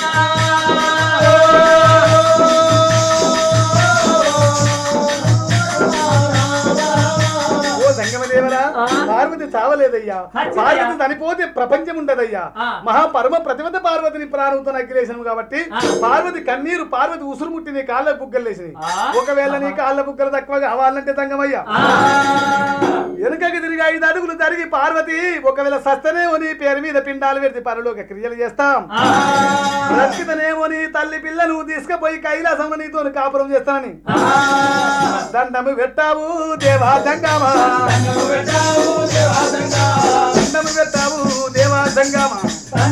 ఓ సంగమదేవరా ఆ. పార్వతి చావలేదయ్యా చచ్చిందయ్యా. పార్వతి చనిపోతే ప్రపంచం ఉండదయ్యా ఆ. మహాపరమ ప్రతిమత పార్వతిని ప్రాణంతో అగ్గిలేసినాం కాబట్టి ఆ. పార్వతి కన్నీరు పార్వతి ఉసురు ముట్టి నీ కాళ్ళ బుగ్గలు లేసినాయి ఆ. ఒకవేళ నీ కాళ్ళ బుగ్గలు తక్కువ కావాలంటే సంగమయ్యా ఆ. వెనుకకి తిరిగి ఐదు అడుగులు జరిగి పార్వతి ఒకవేళ సస్తనేమో నీ పేరు మీద పిండాలు పెడితే పరలోక క్రియలు చేస్తాం ఆ. రక్షితనేమో నీ తల్లి పిల్ల నువ్వు తీసుకుపోయి కైలాసంలో నీతో కాపురం చేస్తానని ఆ. దండము పెట్టావు దేవా జంగామా దండము పెట్టావు దేవా జంగామా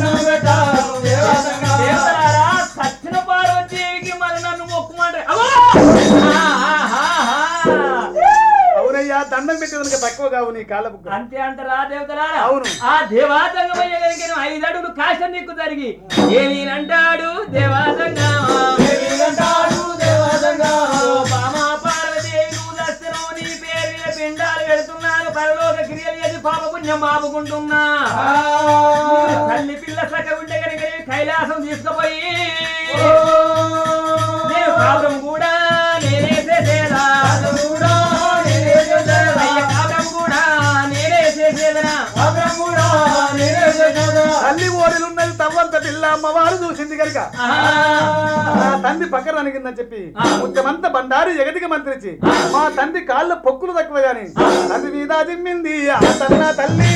దేవతలారా, సచ్చిన పార్వతీదేవికి మరి నన్ను మొక్కుమంటే అవ్వా! ఆ, ఆ, ఆ, ఆ. అవునయ్యా దండం పెట్టేదనక తక్కువ కావు నీ కాళ్ళ బుగ్గ అంతే అంటారా దేవతలారా అవును. ఆ దేవాతంగమయ్య గలిగిన ఐదు అడుగులు కాశం నీకు జరిగి ఏమి అంటాడు దేవాతంగా బామా పార్వతీదేవి నువ్వు దర్శనం నీ పేరు మీద పిండాలు పెడుతున్నారు పరలోక క్రియలు చేసి పాప పుణ్యం బాపుకుంటున్నా తల్లి పిల్ల సక ఉంటే కనుక నీ కైలాసం తీసుకుపోయి నేను కాపురం కూడా నేనే చేసేదా అయ్య కాపురం కూడా నేనే చేసేదనా తల్లి ఓడిలున్నది తవ్వంత పిల్ల అమ్మవారు చూసింది కనుక నా తండ్రి పక్కన అనిగిందని చెప్పి ముఖ్యమంత బండారు ఎగటికి మంత్రిచి మా తండ్రి కాళ్ళ పొక్కులు తక్కువ గాని తండ్రి మీద దిమ్మింది ఆ తన్న తల్లి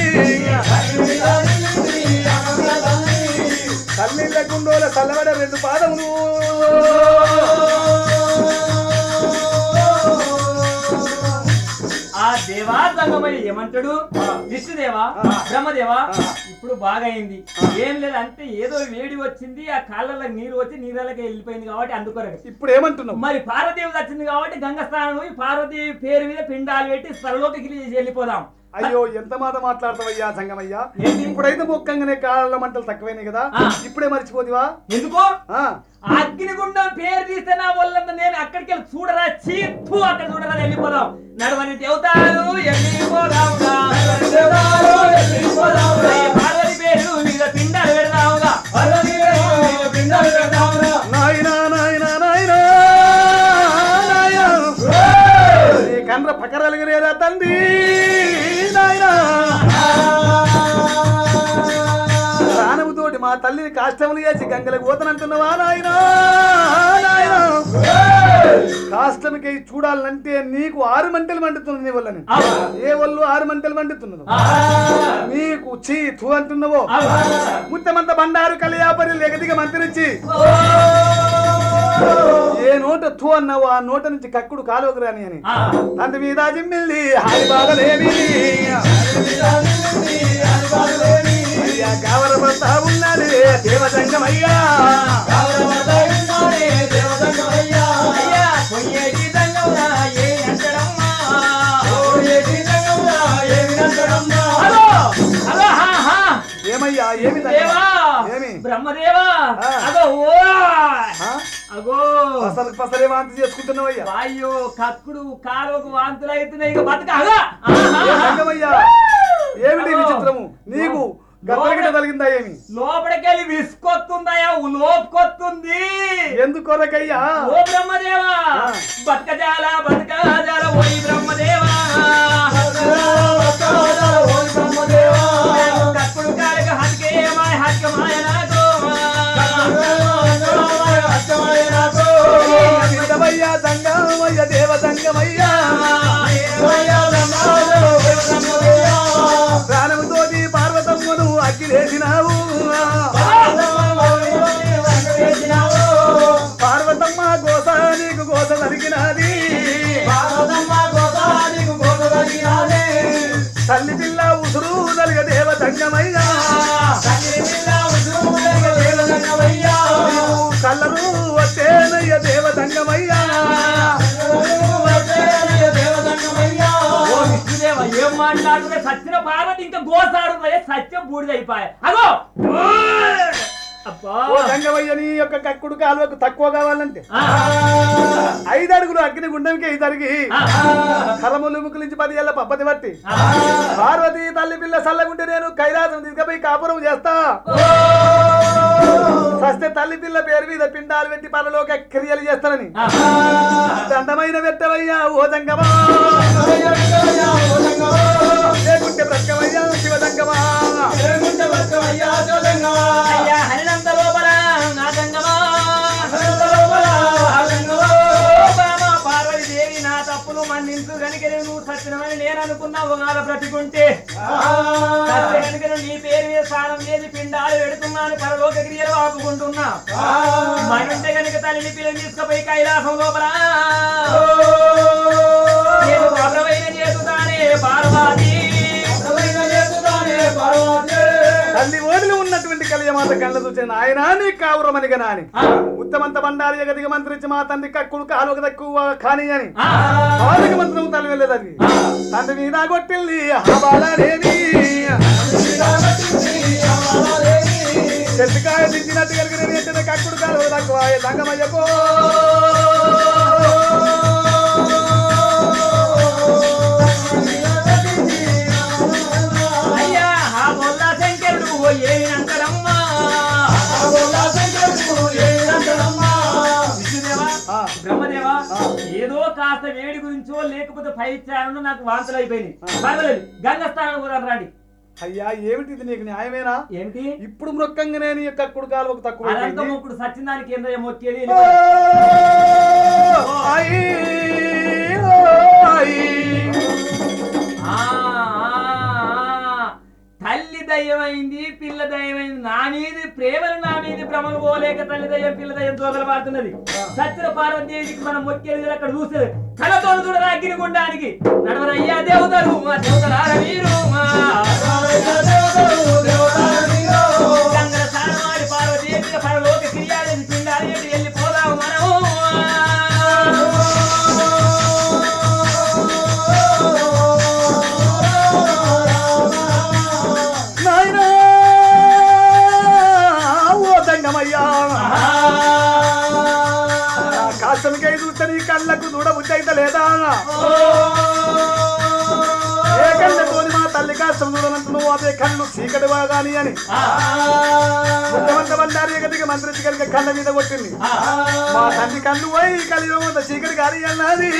తల్లి లేకుండోల చల్లబడ రెండు పాదములు ఆ దేవా సంగమయ్య ఏమంటాడు విష్ణుదేవా బ్రహ్మదేవా ఇప్పుడు బాగైంది ఏం లేదు అంటే ఏదో వేడి వచ్చింది ఆ కాళ్ళలో నీరు వచ్చి నీళ్ళకి వెళ్ళిపోయింది కాబట్టి అందుకొరకు ఇప్పుడు ఏమంటున్నావు మరి పార్వతీదేవి వచ్చింది కాబట్టి గంగ స్నానం పోయి పార్వతీదేవి పేరు మీద పిండాలు పెట్టి స్వరలోకి చేసి వెళ్ళిపోదాం అయ్యో ఎంత మాట మాట్లాడతావయ్యా సంగమయ్యా ఏంటి? ఇప్పుడైతే మొక్కంగానే కాళ్ళ మంటలు తక్కువైనాయి కదా ఆ. ఇప్పుడే మర్చిపోతివా ఎందుకో ఆ అగ్నిగుండం పేరు తీస్తే నా వల్లంత నేను అక్కడికి వెళ్ళి చూడరా చీత్తు అక్కడ చూడరా వెళ్ళిపోదాం నడవని దేవతాలు వెళ్ళిపోదాముగా అయ్య పార్వతి పేరు మీద పిండాలు పెడదాముగా నాయనా నాయనా నాయనా నాయనా నీ కండ్ర పకరలిగిరేదా తండ్రి నాయనా ప్రాణముతోటి మా తల్లిని కాష్టములు చేసి గంగలకు పోతనంటున్నావా నాయనా నాయనా కాష్టమికి చూడాలంటే నీకు ఆరు మంటలు మండుతున్నది నీ వల్లని ఏ వాళ్ళు ఆరు మంటలు మండుతున్నది నీకు చీ తూ అంటున్నావో ముత్తమంత బండారు కలియాపరి లెగదిగా మంత్రించి ఏ నోట తూ అన్నావో ఆ నోట నుంచి కక్కుడు కాలువకు రాని అని తండ్రి మీద జిమ్మిల్లి హాయి బాధలేమి అయ్యా కావరమంతా ఉన్నది దేవజంగమయ్యా అయ్యా పొయ్యేటి దంగమురా ఏ అంటడమ్మా హలో హలో హా హా ఏమయ్యా ఏమి దేవా ఏమి బ్రహ్మదేవా ఆ. అగో ఓ ఆ? అగో పసలు పసలే వాంతి చేసుకుంటున్నావయ్యా వాయో కక్కుడు కాలువకు వాంతులు అవుతున్నాయి ఇక బతక అగా ఏ సంగమయ్యా ఏమిటి విచిత్రము నీకు గద్దగిట కలిగిందా ఏమి లోపలికెళ్ళి విసుకొస్తుందయా లోపుకొస్తుంది ఎందుకొరకయ్యా ఓ బ్రహ్మదేవా ఆ. బతకజాల బతకజాల ఓయి బ్రహ్మదేవా కక్కుడు కాలక హత్కే మాయ హత్క మాయ నాకు విందవయ్యా సంగా అగ్గిలేసినావు పార్వతమ్మ గోస నీకు గోస జరిగినది తల్లి పిల్ల ఉసురు నలుగ దేవతంగమయ్యా కల్లరు వచ్చేనయ్య దేవతంగమయ్యా ఓ విష్ణుదేవ ఏం మాట్లాడుతున్నా సత్యన పార్వతి ఇంకా గోసాడు సత్యం బూడిదైపోయా అగో అబ్బా ఓ తంగమయ్య నీ యొక్క కక్కుడు కాలువకు తక్కువ కావాలంటే ఆ, ఐదు అడుగులు అగ్ని గుండంకి జరిగి ఆ, కరములు ముక్కులించి పది ఏళ్ళ పబ్బతి బట్టి ఆ. పార్వతి తల్లి పిల్ల సల్లగుంటే నేను కైలాసం తీసుకుపోయి కాపురం చేస్తా సస్తే తల్లి పిల్ల పేరు మీద పిండాలు పెట్టి పరలోక క్రియలు చేస్తానని ఆ. దండమైన పెట్టవయ్యా ఓ దంగమా లేకుంటే బ్రతకవయ్యా శివదంగమా అయ్యా హరినంద లోపల నా గంగమా బామ పార్వతి దేవి నా తప్పులు మన్నించు గనుక నువ్వు సత్యనమని నేను అనుకున్నా ఒకవేళ బ్రతికుంటే సత్య గనుక నీ పేరు మీద స్నానం చేసి పిండాలు పెడుతున్నాను పరలోక క్రియలు ఆపుకుంటున్నా మనుంటే గనుక తల్లిని పిల్లని తీసుకుపోయి కైలాసం లోపల నేను వరవైన చేతుతానే పార్వతి తల్లి ఓడిలో ఉన్నటువంటి కలియమాత కళ్ళ చూసిన ఆయన నీ కావురమని గనాని ఆ. ఉత్తమంత బండారి జగదిగ మంత్రించి మా తండ్రి కక్కుడు కాలువకు తక్కువ కాని అని ఆ. బాలక మంత్రం తల్లి వెళ్ళేదని తండ్రి మీద కొట్టిల్లి బాలాదేవి చెట్టుకాయ దించినట్టు కలిగిన వెంటనే కక్కుడు కాలువ తక్కువ దంగమయ్యకో అయ్యా ఆ బొల్ల శంకరుడు ఓ ఏమి అంటాడమ్మా విష్ణుదేవా ఆ. బ్రహ్మదేవా ఆ. ఏదో కాస్త వేడి గురించో లేకపోతే పై ఇచ్చారనో నాకు వాంతులు అయిపోయినాయి పర్వాలేదు గంగ స్థానం కూడా రండి అయ్యా ఏమిటి నీకు న్యాయమేనా ఏమిటి ఇప్పుడు మృక్కంగానే నీ యొక్క కక్కుడు కాలువకు తక్కువ అదంతా అయిపోయింది. మొక్కుడు సత్యనానికి ఏందో మొక్కేది ఓ, అయ్యి, ఓ, అయ్యి. ఆ, ఆ, ఆ. తల్లి దయ్యమైంది పిల్ల దయ్యమైంది నా మీది ప్రేమలు నా మీది భ్రమలు పోలేక తల్లి దయ్యం పిల్ల దయ్యం తోదలు పాడుతున్నది సత్య పార్వతీదేవికి మనం మొక్కేది అక్కడ చూసేది కళతో చూడరా అగ్నిగుండానికి నడవరయ్యా దేవతలు మా దేవతలార వీరు మా గంగల సారమాడి పార్వతీదేవి పరలోక క్రియాలని పిండాలి ఎటు వెళ్ళిపోదాము మనము నాయనా, ఓ దంగమయ్యా నా కాష్టమికై చూస్తే నీ కళ్ళకు దూడ బుద్ధి అయితే లేదా ఏ కళ్ళతోని మా తల్లి కాష్టం చూడనంటున్నావు అదే కళ్ళు చీకటి బాగాని అని ముఖ్యమంత్రి బండారి ఎగదిగా మంత్రి కనుక కళ్ళ మీద కొట్టింది మా తండ్రి కళ్ళు పోయి కలియుగం చీకటి గారి అన్నది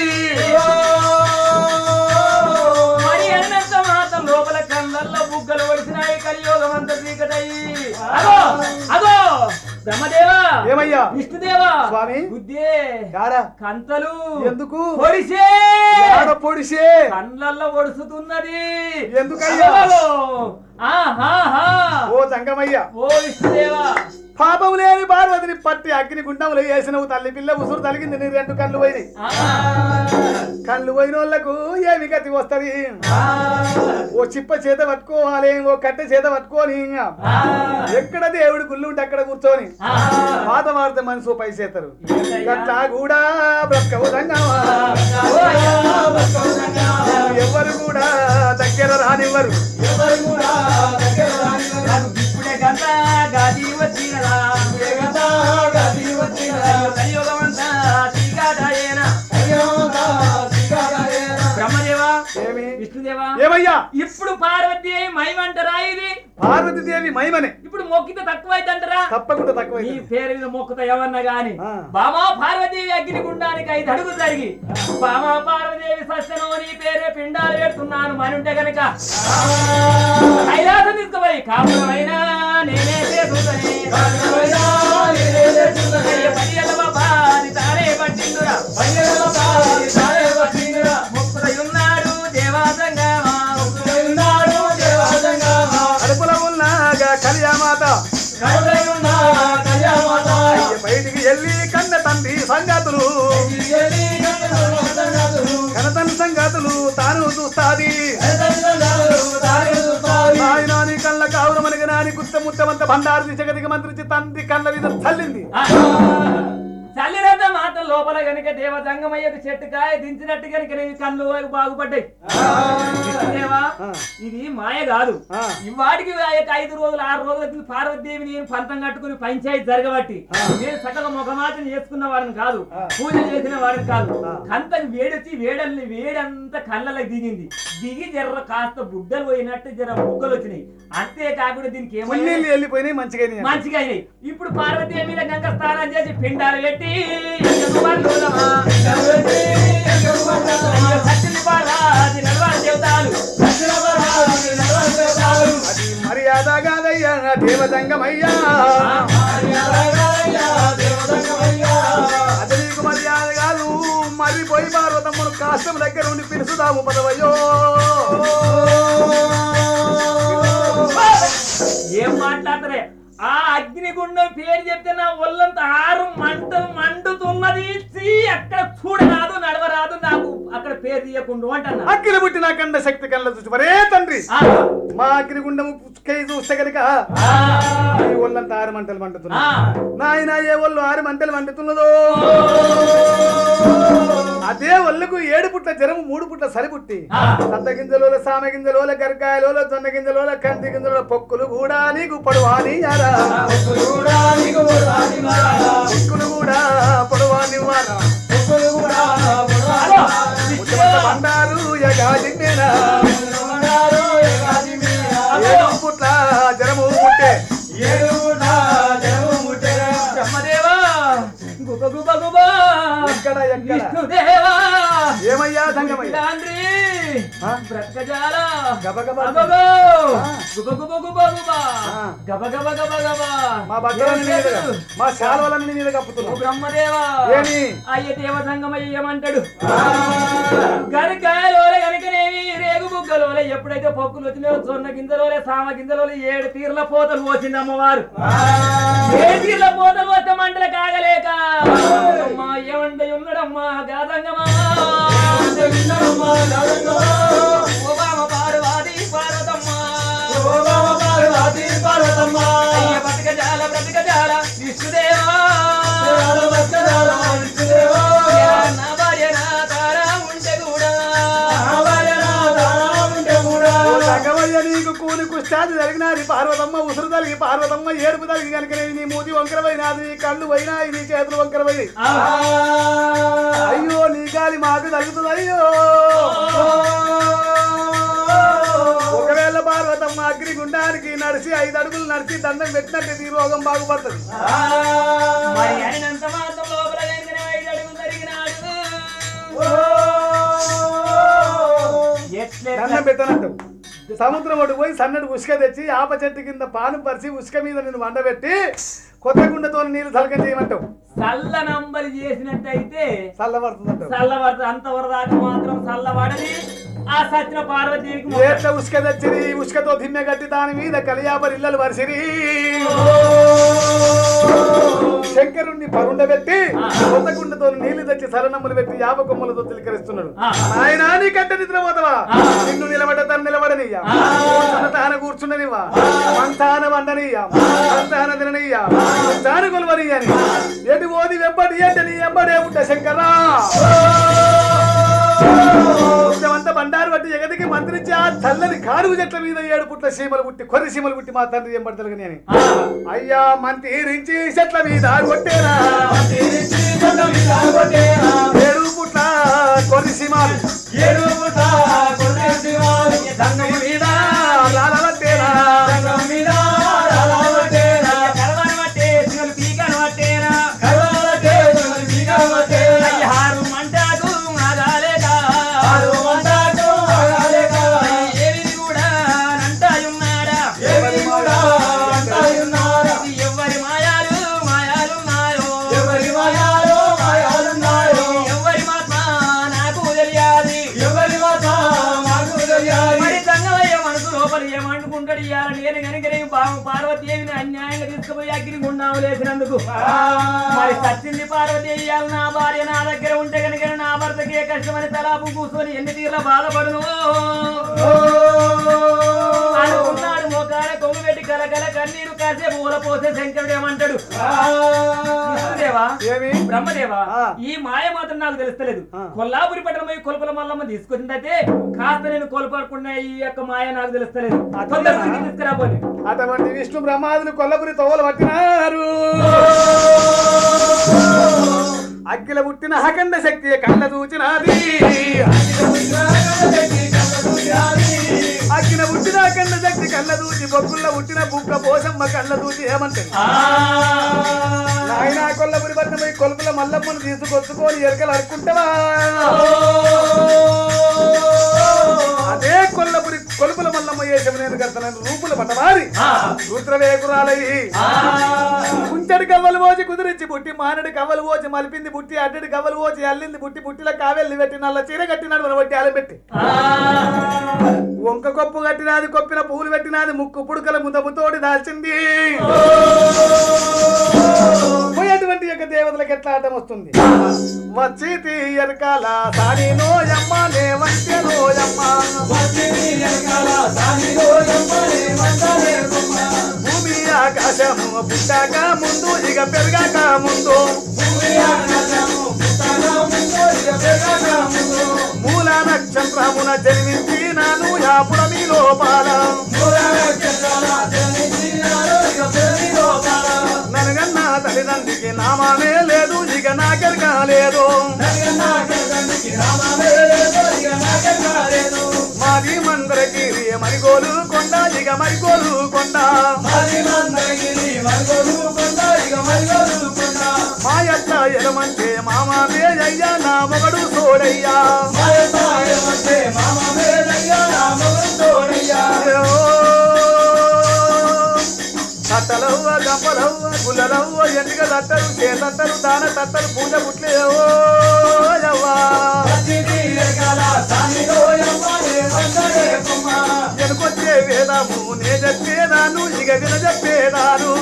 మరి అన్నంత మాత్రం లోపల కళ్ళల్లో బుగ్గలు ఒడిసినాయి కలియోగం అంత చీకటయి అగో అగో బ్రహ్మదేవా ఏమయ్యా విష్ణుదేవా స్వామి. బుద్ధే యారా కంతలు ఎందుకు పొడిసే యాడ పొడిసే కళ్ళల్లో ఒడుస్తున్నది ఎందుకయ్యా? అగో! ఆహాహా! ఓ దంగమయ్యా ఓ విష్ణుదేవా పాపం లేని పార్వతిని పట్టి అగ్ని గుండంలో వేసినవు తల్లి పిల్ల ఉసురు తలిగింది నీ రెండు కళ్ళు పోయినాయి ఆ, కళ్ళు పోయిన వాళ్ళకు ఏమి గతి వస్తది ఆ, ఓ చిప్ప చేత పట్టుకోవాలి ఓ కట్టె చేత పట్టుకొని ఆ, ఎక్కడ దేవుడి గుళ్ళు ఉంటే అక్కడ కూర్చొని ఆ. పాత వాడితే మనసు పైసేస్తారు ఏంటయ్యా? గట్లా కూడా బ్రతకవు దంగమా ఓ అయ్యా, బతుకున్నాగా. ఎవరు కూడా దగ్గర రానివ్వరు నాకు ఇప్పుడే గంట గాది వచ్చినదా కలియుగమంతా చీకటాయేనా? బ్రహ్మదేవా ఏమి విష్ణుదేవా ఏమయ్యా ఇప్పుడు పార్వతి మైమంటరా ఇది పార్వతీదేవి మహిమనే ఇప్పుడు మొక్కితే తక్కువ అంటారా తప్పకుండా తక్కువ నీ పేరు మీద మొక్కుతా ఏమన్నా గాని ఆ. బామా పార్వతీదేవి అగ్నిగుండానికి ఐదు అడుగు జరిగి బామా పార్వతీదేవి సస్యను నీ పేరే పిండాలు పెడుతున్నాను మనుంటే గనక కైలాసం తీసుకుపోయి కాపురమైనా నేనే చేసుకుని పది ఏళ్ళ బాబా అది తానే పట్టిండురా ముక్కుదై ఉన్నాడు దేవాసంగా అడుపుల ఉన్నాగా అయ్య బయటికి వెళ్ళి కన్న తండ్రి సంగతులు కనతన్ సంగతులు తాను చూస్తాది ఆయన నీ కళ్ళ కావురమనగ నాని గుత్త ముత్తమంత బండారు జగదికి మంత్రించి తండ్రి కళ్ళ మీద తల్లింది చల్లినంత మాత్రం లోపల గనుక దేవజంగమయ్యకు చెట్టు కాయ దించినట్టు గనుక నీ కళ్ళు బాగుపడ్డాయి దేవా ఆ. ఇది మాయ కాదు ఆ. ఇవాటికి ఆ యొక్క ఐదు రోజులు ఆరు రోజుల క్రితం పార్వతీదేవి నేను పంతం కట్టుకుని పంచాయతీ జరగబట్టి నేను చక్కగా ముఖమాటం చేసుకున్న వాడిని కాదు ఆ. పూజ చేసిన వాడిని కాదు ఆ. కంతని వేడొచ్చి వేడల్ని వేడంతా కళ్ళకి దిగింది దిగి జర్ర కాస్త బుగ్గలు పోయినట్టు జర బుగ్గలు వచ్చినాయి అంతేకాకుండా దీనికి ఏమైంది పుల్లీళ్ళు వెళ్ళిపోయినాయి మంచిగా అయినాయి. మంచిగా అయినాయి ఇప్పుడు పార్వతీ మీద గంగ స్నానం చేసి పిండాలు పెట్టి ఎంగకు బంధువులమా. అయ్యో సత్యుని బాలాజీ నడవాలి దేవతాలు. అది మర్యాద కాదయ్యా దేవదంగమయ్యా అది నీకు మర్యాద కాదు మరి పోయి పార్వతమ్మను కాష్టం దగ్గర ఉండి పిలుసుదాము పదవయ్యో ఏం మాట్లాడతారే ఆ అగ్నిగుండం పేరు చెప్తే నా ఒళ్ళంతా ఆరు మంట మండుతున్నది చీ, అక్కడ చూడరాదు నడవరాదు నాకు అక్కడ పేరు తీయకుండా అంటున్నా అగ్ని పుట్టిన కండ శక్తి కళ్ళ చూసి మరే తండ్రి ఆ, మా అగ్నిగుండము కేయి చూస్తే కనుక ఆ, ఈ ఒళ్ళంతా ఆరు మంటలు మండుతున్నా ఆ. నాయన ఏ ఒళ్ళు ఆరు మంటలు మండుతున్నదో అదే ఒళ్ళకు ఏడు పుట్ల జరము మూడు పుట్ల సరిపుట్టి ఆ. సత్త గింజలోల సామె గింజలోల గరకాయలోల జొన్న గింజలోల కంది గింజలోల పొక్కులు కూడా నీకు పడువాని యారా పొక్కులు కూడా పడువాని వారా హలో, ముచ్చమంత బండారు యగాది మేనా ఏడు పుట్ల జరము పుట్టే బ్రహ్మదేవా గుబ గుబ గుబ ఎక్కడ ఎక్కడ విష్ణుదేవా ఏమయ్యా దంగమయ్య తండ్రి ఆ? బ్రతకజాల గబగబా అగగో ఆ. గుబ గుబ గుబ గుబ ఆ. గబ గబ గబ గబ మా బట్టలన్నీ నీ మీద మా శాలవలన్నీ నీ మీద ఓ కప్పుతున్నాం బ్రహ్మదేవా ఏమి? అయ్య దేవ సంగమయ్యమంటాడు గరికాయలోలే గరికనేవి రేగు బుగ్గలోలే ఎప్పుడైతే పొక్కులు వచ్చినాయో జొన్న గింజలోలే సామ గింజలోలే ఏడు తీర్ల పోతలు పోసింది అమ్మవారు ఏడు తీర్ల పోతలు వస్తే మంటలు కాగలేక అమ్మా ఏమంటే ఉన్నాడమ్మా గాదంగమా ఓబామ పార్వతి పార్వతమ్మ అయ్య బతక జాల బ్రతక జాల విష్ణుదేవా నా భార్య నా తారా ఉంటే కూడా ఓ దంగమయ్య నీకు కూలి కుష్టాది జరిగినాది పార్వతమ్మ ఉసురు తలిగి పార్వతమ్మ ఏడుపు తలిగి కనుక నీ మూతి వంకరపోయినాది నీ కళ్ళు పోయినాయి నీ చేతులు వంకరపోయి అయ్యో నీ గాలి మాకు తగ్గుతుంది అయ్యో ఒకవేళ పార్వతమ్మ అగ్ని గుండానికి నడిచి ఐదు అడుగులు నడిచి దండం పెట్టినట్టు ఈ రోగం బాగుపడుతుంది మరి అయినంత మాత్రం లోపల వెంటనే ఐదు అడుగులు జరిగినాడు ఎట్లే దండం పెట్టనట్టు సముద్రం ఒడ్డు పోయి సన్నటి ఉసుక తెచ్చి ఆప చెట్టు కింద పాను పరిచి ఉసుక మీద నేను వండబెట్టి కొత్త గుండెతో నీళ్లు తలకం చేయమంటావు చల్ల నంబలి చేసినట్టయితే చల్లబడుతుందంటావు చల్లబడుతుంది అంతవరదాకా మాత్రం చల్లబడది ఆ సచిన పార్వతీకి మొక్క. ఏట్ల ఉసుక తెచ్చిరి ఉసుకతో దిన్నె కట్టి దాని మీద కలియాపరి ఇళ్ళలు వరిసిరి శంకరుణ్ణి పరుండబెట్టి కొత్త గుండెతో నీళ్లు తెచ్చి సరనమ్ములు పెట్టి యాప కొమ్మలతో తిలకరిస్తున్నాడు ఆ. ఆయన నీ కంట నిద్రపోతావా ఆ. నిన్ను నిలబడ్డ తను నిలబడనియ్యా ఆ. తాన కూర్చుండనివ్వా మంతాన వండనియ్యా మంతాన తిననియ్యా తాను కొలవనియ్యని ఎటు ఓది వెంబడి అంటే నీ వెంబడే ఉంట శంకరా అంతా బండారు బట్టి జగతికి మంత్రించి ఆ చల్లని కారుగు చెట్ల మీద ఏడు పుట్ల సీమలు పుట్టి కొర్రి సీమలు పుట్టి మా తండ్రి ఎంబడతలు అని ఆ, అయ్యా మంత్రించి చెట్ల మీద కొట్టేరా ఏడు పుట్ల కొర్రి సీమాలు దంగం మీద లాలవట్టేరా కలవని పట్టే, శివులు పీకని పట్టేనా? అయ్య, హారు మంటాకు ఆగాలేదా? ఏవిది కూడా నంటాయున్నాడా? ఎవ్వరి మాయాలు మాయాలున్నాయో? ఎవ్వరి మాత్మ నాకు తెలియాలి మరి ఆమె పార్వతీదేవిని అన్యాయంగా తీసుకుపోయి అగ్ని గుండాము లేచినందుకు మరి సచ్చింది పార్వతీదేవి ఇవాళ నా భార్య నా దగ్గర ఉంటే కనుక నా భర్తకి ఏ కష్టమని తలాపు కూర్చొని ఎన్ని తీర్ల బాధపడును అనుకున్నాడు మోకాల కొమ్ము పెట్టి కలకల కన్నీరు కాసేపు ఊల పోసే శంకరుడు ఏమంటాడు విష్ణుదేవా ఏమి బ్రహ్మదేవా ఆ. ఈ మాయ మాత్రం నాకు తెలుస్తలేదు ఆ. కొల్లాపురి పట్టణం పోయి కొలపల మల్లమ్మ తీసుకొచ్చిందైతే కాస్త నేను కొలపడకుండా ఈ యొక్క మాయ నాకు తెలుస్తలేదు అట్లనా? తొందరగా ఇంటికి తీసుకురాబోని అటువంటి విష్ణు బ్రహ్మాదులు కొల్లపురి తోవలు పట్టినారు అగ్గిల పుట్టిన అఖండ శక్తి కళ్ళ దూచినాది అగ్గిన పుట్టిన అఖండ శక్తి కళ్ళ దూచి బొక్కుల్లో పుట్టిన బుక్క పోసమ్మ కళ్ళ దూచి ఏమంటది నాయన కొల్లపురి పట్టిన పోయి కొలుపుల మల్లమ్మను తీసుకొచ్చుకొని ఎరకలు అడుకుంటావా అదే కొల్లపురి కొలుపుల మల్లమ్మ వేసం నేను కడతాను రూపుల పట్టవారి రుద్రవేకురాలయ్యి కుంచడి కవ్వలు పోచి కుదిరించి పుట్టి మానడి కవ్వలు పోచి మలిపింది పుట్టి అడ్డడి కవ్వలు పోచి అల్లింది పుట్టి పుట్టిల కావెల్లి పెట్టి నల్ల చీర కట్టినాడు మన వడ్డీ ఆలబెట్టి వంక కొప్పు కట్టినాది కొప్పిన పూలు పెట్టినాది ముక్కు పుడుకల ముదముతోడి దాల్చింది పోయేటువంటి యొక్క దేవతలకు ఎట్లా ఆటం వస్తుంది వచ్చి తీయరకాల సాని నోయమ్మ లేవంటే నోయమ్మ భూమి ఆకాశము పుట్టాక ముందు ఇక పెరగాక ముందు మూల నక్షత్రమున జన్మించి నాను యాపుడ మీ లోపాల ననగన్న తల్లిదండ్రికి నామానే లేదు ఇక నాకెరక లేదు మాది మందరగిరి మరిగోలు కొండ ఇక మరిగోలు కొండ మా యొక్క ఎలమంటే మామామే అయ్యా నా మొగడు సోడయ్యా తట్టలవ్వ గంపలవ్వ గుల్లలవ్వ ఎండిగ తట్టలు చేతట్టలు దాన తట్టలు పూజ పుట్లేవో యవ్వా ఎనుకొచ్చే వేదము నే చెప్పేదాను ఇక విన చెప్పేదాను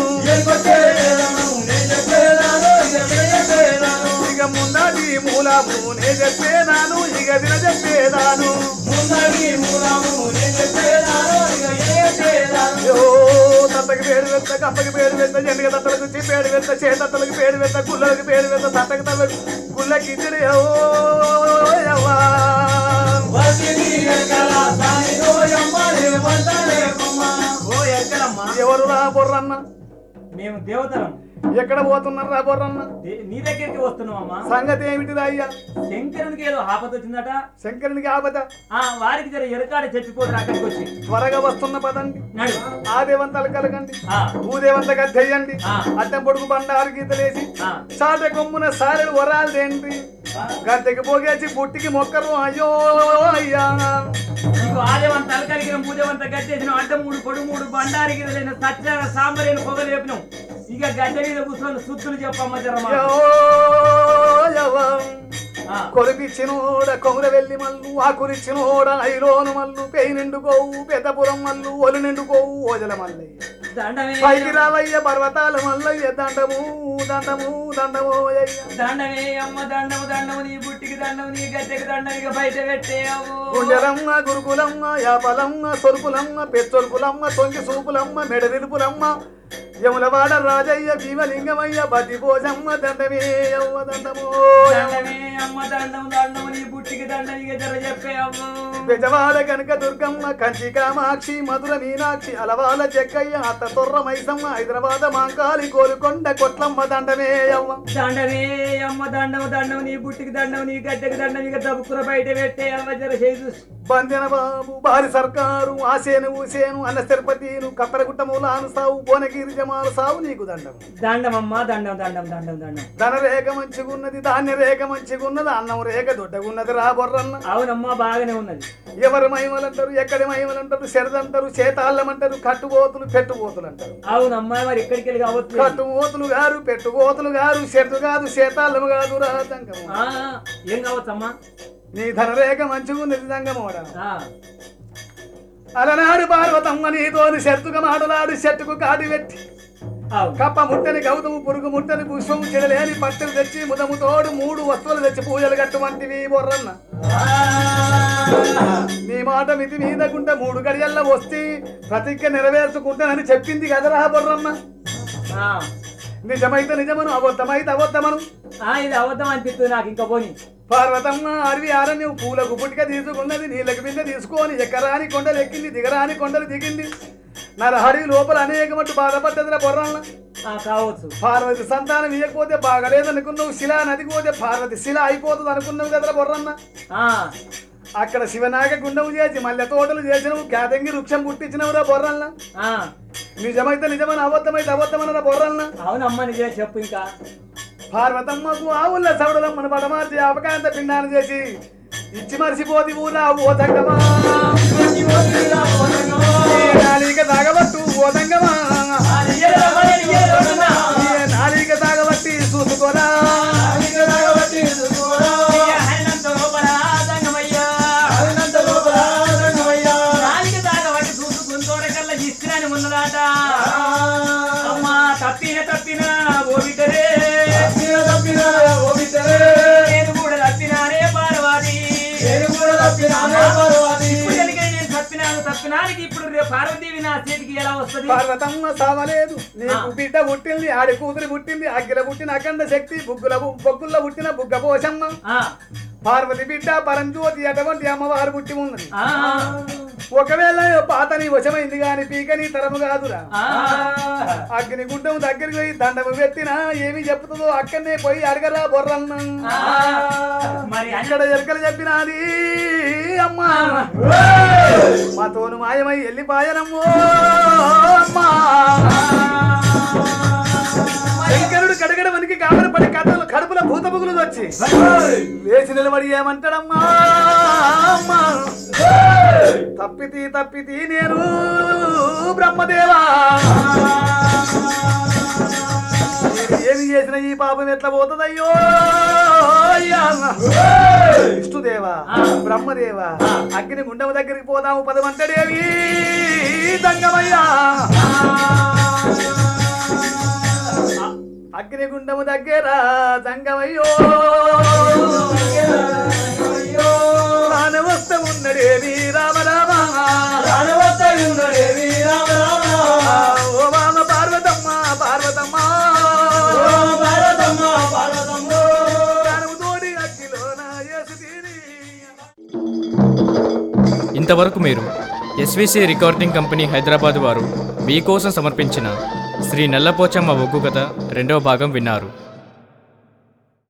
ఇక ముందటి మూలము నే చెప్పేదాను ఇక విన చెప్పేదాను ఓ తత్తకి పేరు వెత్త కప్పకి పేరు వెత్త ఎండుగ తత్తలకు వచ్చి పేరు వెత్త చేతత్తలకు పేరు వెత్త గుల్లలకు పేరు వెత్త తత్తకి తల గుల్లకి ఇద్దరు ఓ యవ్వా ఓ ఎక్కడమ్మా ఎవరు రా బొర్రన్న మేము దేవతలం ఎక్కడ పోతున్నారు రా బొర్రన్న దే- నీ దగ్గరికి వస్తున్నామమ్మా సంగతి ఏమిటిదా అయ్యా శంకరునికి ఏదో ఆపద వచ్చిందట శంకరునికి ఆపద ఆ వారికి జర ఎరకాడ చెప్పిపోతారు అక్కడికి వచ్చి త్వరగా వస్తున్న పదండి నడు ఆ దేవంతలు కలగండి ఆ, భూదేవంత గద్దెయ్యండి ఆ. అడ్డం పొడుగు బండారు గీతలేసి ఆ, చాట కొమ్మున సారెలు వరాలు తేంటి గద్దెకి పోగేసి పుట్టికి మొక్కలు అయ్యో అయ్యా నీకు ఆదేవం తలకలిగిన పూజవంత గట్టేసిన అడ్డ మూడు పొడు మూడు బండారికి వెళ్ళిన సత్య సాంబరేని పొగ లేపినాం ఇక గద్దె మీద కూర్చొని సుత్తులు చెప్పమ్మ జరమా అయ్యో, యవ్వ. కొలిపిచ్చినోడ కొముర వెళ్ళి మల్లు ఆకురిచ్చినోడ ఐలోను మల్లు పెయి నిండుకోవు పెద్దపురం మల్లు ఒలు నిండుకోవు ఓజల మల్లయ్య దండమే పైకి రావయ్య పర్వతాల మల్లయ్య దండము దండము దండము అయ్య దండమే అమ్మ దండము దండము నీ బుట్టికి దండము నీ గద్దెకి దండం ఇక బయట పెట్టేయవు గుండెలమ్మ గురుకులమ్మ యాపలమ్మ సొరుకులమ్మ పెచ్చొరుకులమ్మ తొంగి సూపులమ్మ మెడవిరుపులమ్మ యములవాడ రాజయ్య భీమలింగమయ్య బతి పోజమ్మ దండమే యవ్వ దండమో దండమే అమ్మ దండము దండము నీ బుట్టికి దండం ఇక జర చెప్పేయవు బెజవాడ కనక దుర్గమ్మ కంచి కామాక్షి మధుర మీనాక్షి అలవాల జక్కయ్య అత్త తొర్ర మైసమ్మ హైదరాబాద్ మాంకాలి గోలుకొండ కొట్లమ్మ దండమే యవ్వ దండమే అమ్మ దండము దండము నీ బుట్టికి దండము నీ గద్దెకి దండం ఇక దబ్బుకుర బయట పెట్టేయవ జర చేసి బందెన బాబు భారీ సర్కారు ఆసేను ఊసేను అన్న తిరుపతిను కత్తరగుట్ట మూలాను సావు భువనగిరి జమాలు సావు నీకు దండం దండమమ్మ దండం దండం దండం దండం ధన రేఖ మంచిగున్నది ధాన్య రేఖ మంచిగున్నది అన్నం రేఖ దొడ్డగున్నది రా బొర్రన్న అవునమ్మా బాగానే ఉన్నది ఎవరు మహిమలంటారు ఎక్కడి మహిమలంటారు శరదంటారు చేతాళ్ళమంటారు కట్టుబోతులు పెట్టుబోతులు అంటారు అవునమ్మా మరి ఇక్కడికి వెళ్ళి కావచ్చు కట్టుబోతులు గారు పెట్టుబోతులు గారు శరదు కాదు చేతాళ్ళము కాదు రా దంగము ఆ, ఏం కావచ్చమ్మా నీ ధనరేఖ మంచిగున్నది దంగమోడ ఆ, అలనాడు పార్వతమ్మ నీతోని చెట్టుగా మాటలాడు చెట్టుకు కాడి పెట్టి అవును. కప్ప ముట్టని గౌతము పురుగు ముట్టని పుష్పము చెడలేని పట్టెలు తెచ్చి ముదము తోడు మూడు వస్తువులు తెచ్చి పూజలు కట్టమంటివి బొర్రన్న నీ మాట మితి మీదకుంటే మూడు గడియల్లో వస్తే ప్రతిజ్ఞ నెరవేర్చుకుంటానని చెప్పింది కదరా బొర్రన్న ఆ. నిజమైతే నిజమను అబద్ధమైతే అబద్ధమను ఆ, ఇది అబద్ధం అనిపిస్తుంది నాకు ఇంకా పోని పార్వతమ్మ అడవి ఆరణ్యం పూలకు పుట్టిక తీసుకున్నది నీళ్ళకి బిందె తీసుకొని ఎక్కరాని కొండలు ఎక్కింది దిగరాని కొండలు దిగింది నరహడి లోపల అనేక మట్టు బాధపడ్డదిరా బొర్రన్న ఆ, కావచ్చు పార్వతి సంతానం ఇవ్వకపోతే బాగలేదనుకున్నావు శిల నదికి పోతే పార్వతి శిల అయిపోతుంది అనుకున్నావు కదరా బొర్రన్న ఆ, అక్కడ శివనాగ గుండము చేసి మల్లె తోటలు చేసినవు క్యాతంగి వృక్షం పుట్టించినవురా బొర్రన్న ఆ. నిజమైతే నిజమని అబద్ధమైతే అబద్ధమనరా బొర్రన్న అవునమ్మా నిజమే చెప్పు ఇంకా పార్వతమ్మకు ఆవుల సవడలమ్మను పడమార్చి అపకాంత పిండాన్ని చేసి ఇచ్చి మరిసిపోతి ఊరా ఓతంగమా నాలిక తాగబట్టు ఓతంగమా నాలిక తాగబట్టి చూసుకోరా అమ్మా తప్పిన తప్పిన ఓ బిడ్డరే నేను కూడా తప్పినానే పార్వతి ఇప్పుడు కనుక నేను తప్పినాను తప్పినానికి ఇప్పుడు రేపు పార్వతీవి నా చేతికి ఎలా వస్తది పార్వతమ్మ సావలేదు నీకు ఆ. బిడ్డ పుట్టింది ఆడి కూతురు పుట్టింది అగ్గిల పుట్టిన అఖండ శక్తి బుగ్గుల బొగ్గుల్లో పుట్టిన బుగ్గ పోషమ్మ ఆ, పార్వతి బిడ్డ పరంజ్యోతి అటువంటి అమ్మవారు పుట్టి ఉన్నది ఆ, ఒకవేళ పాతని వశమైంది గాని పీకని తరము కాదురా ఆ, అగ్ని గుడ్డం దగ్గరికి పోయి దండము పెట్టినా ఏమి చెప్తుందో అక్కడనే పోయి అడగరా బొర్రన్న ఆ. మరి అన్న ఇక్కడ ఎరకలు చెప్పినాది అమ్మా మా తోను మాయమై వెళ్ళిపాయనమ్మో అమ్మా శంకరుడు కడగడ మనకి కావలి పడి కథలు కడుపుల భూతముగులు వచ్చి లేచి నిలబడి ఏమంటాడమ్మా అమ్మా తప్పితి తప్పితి నేను బ్రహ్మదేవా నేను ఏమి చేసిన ఈ పాపం ఎట్లా పోతుందయ్యో అయ్యా. విష్ణుదేవా బ్రహ్మదేవా అగ్ని గుండము దగ్గరికి పోదాము పదమంటడేవి దంగమయ్యా అగ్ని గుండము దగ్గర దంగమయ్యో వస్త ఉన్నడేవి రామ రామ ఓ మామ పార్వతమ్మ పార్వతమ్మ తోడి అగ్గిలోన యేసు తీరి ఇంతవరకు మీరు ఎస్విసి రికార్డింగ్ కంపెనీ హైదరాబాద్ వారు మీకోసం సమర్పించిన శ్రీ నల్లపోచమ్మ ఒగ్గు కథ రెండవ భాగం విన్నారు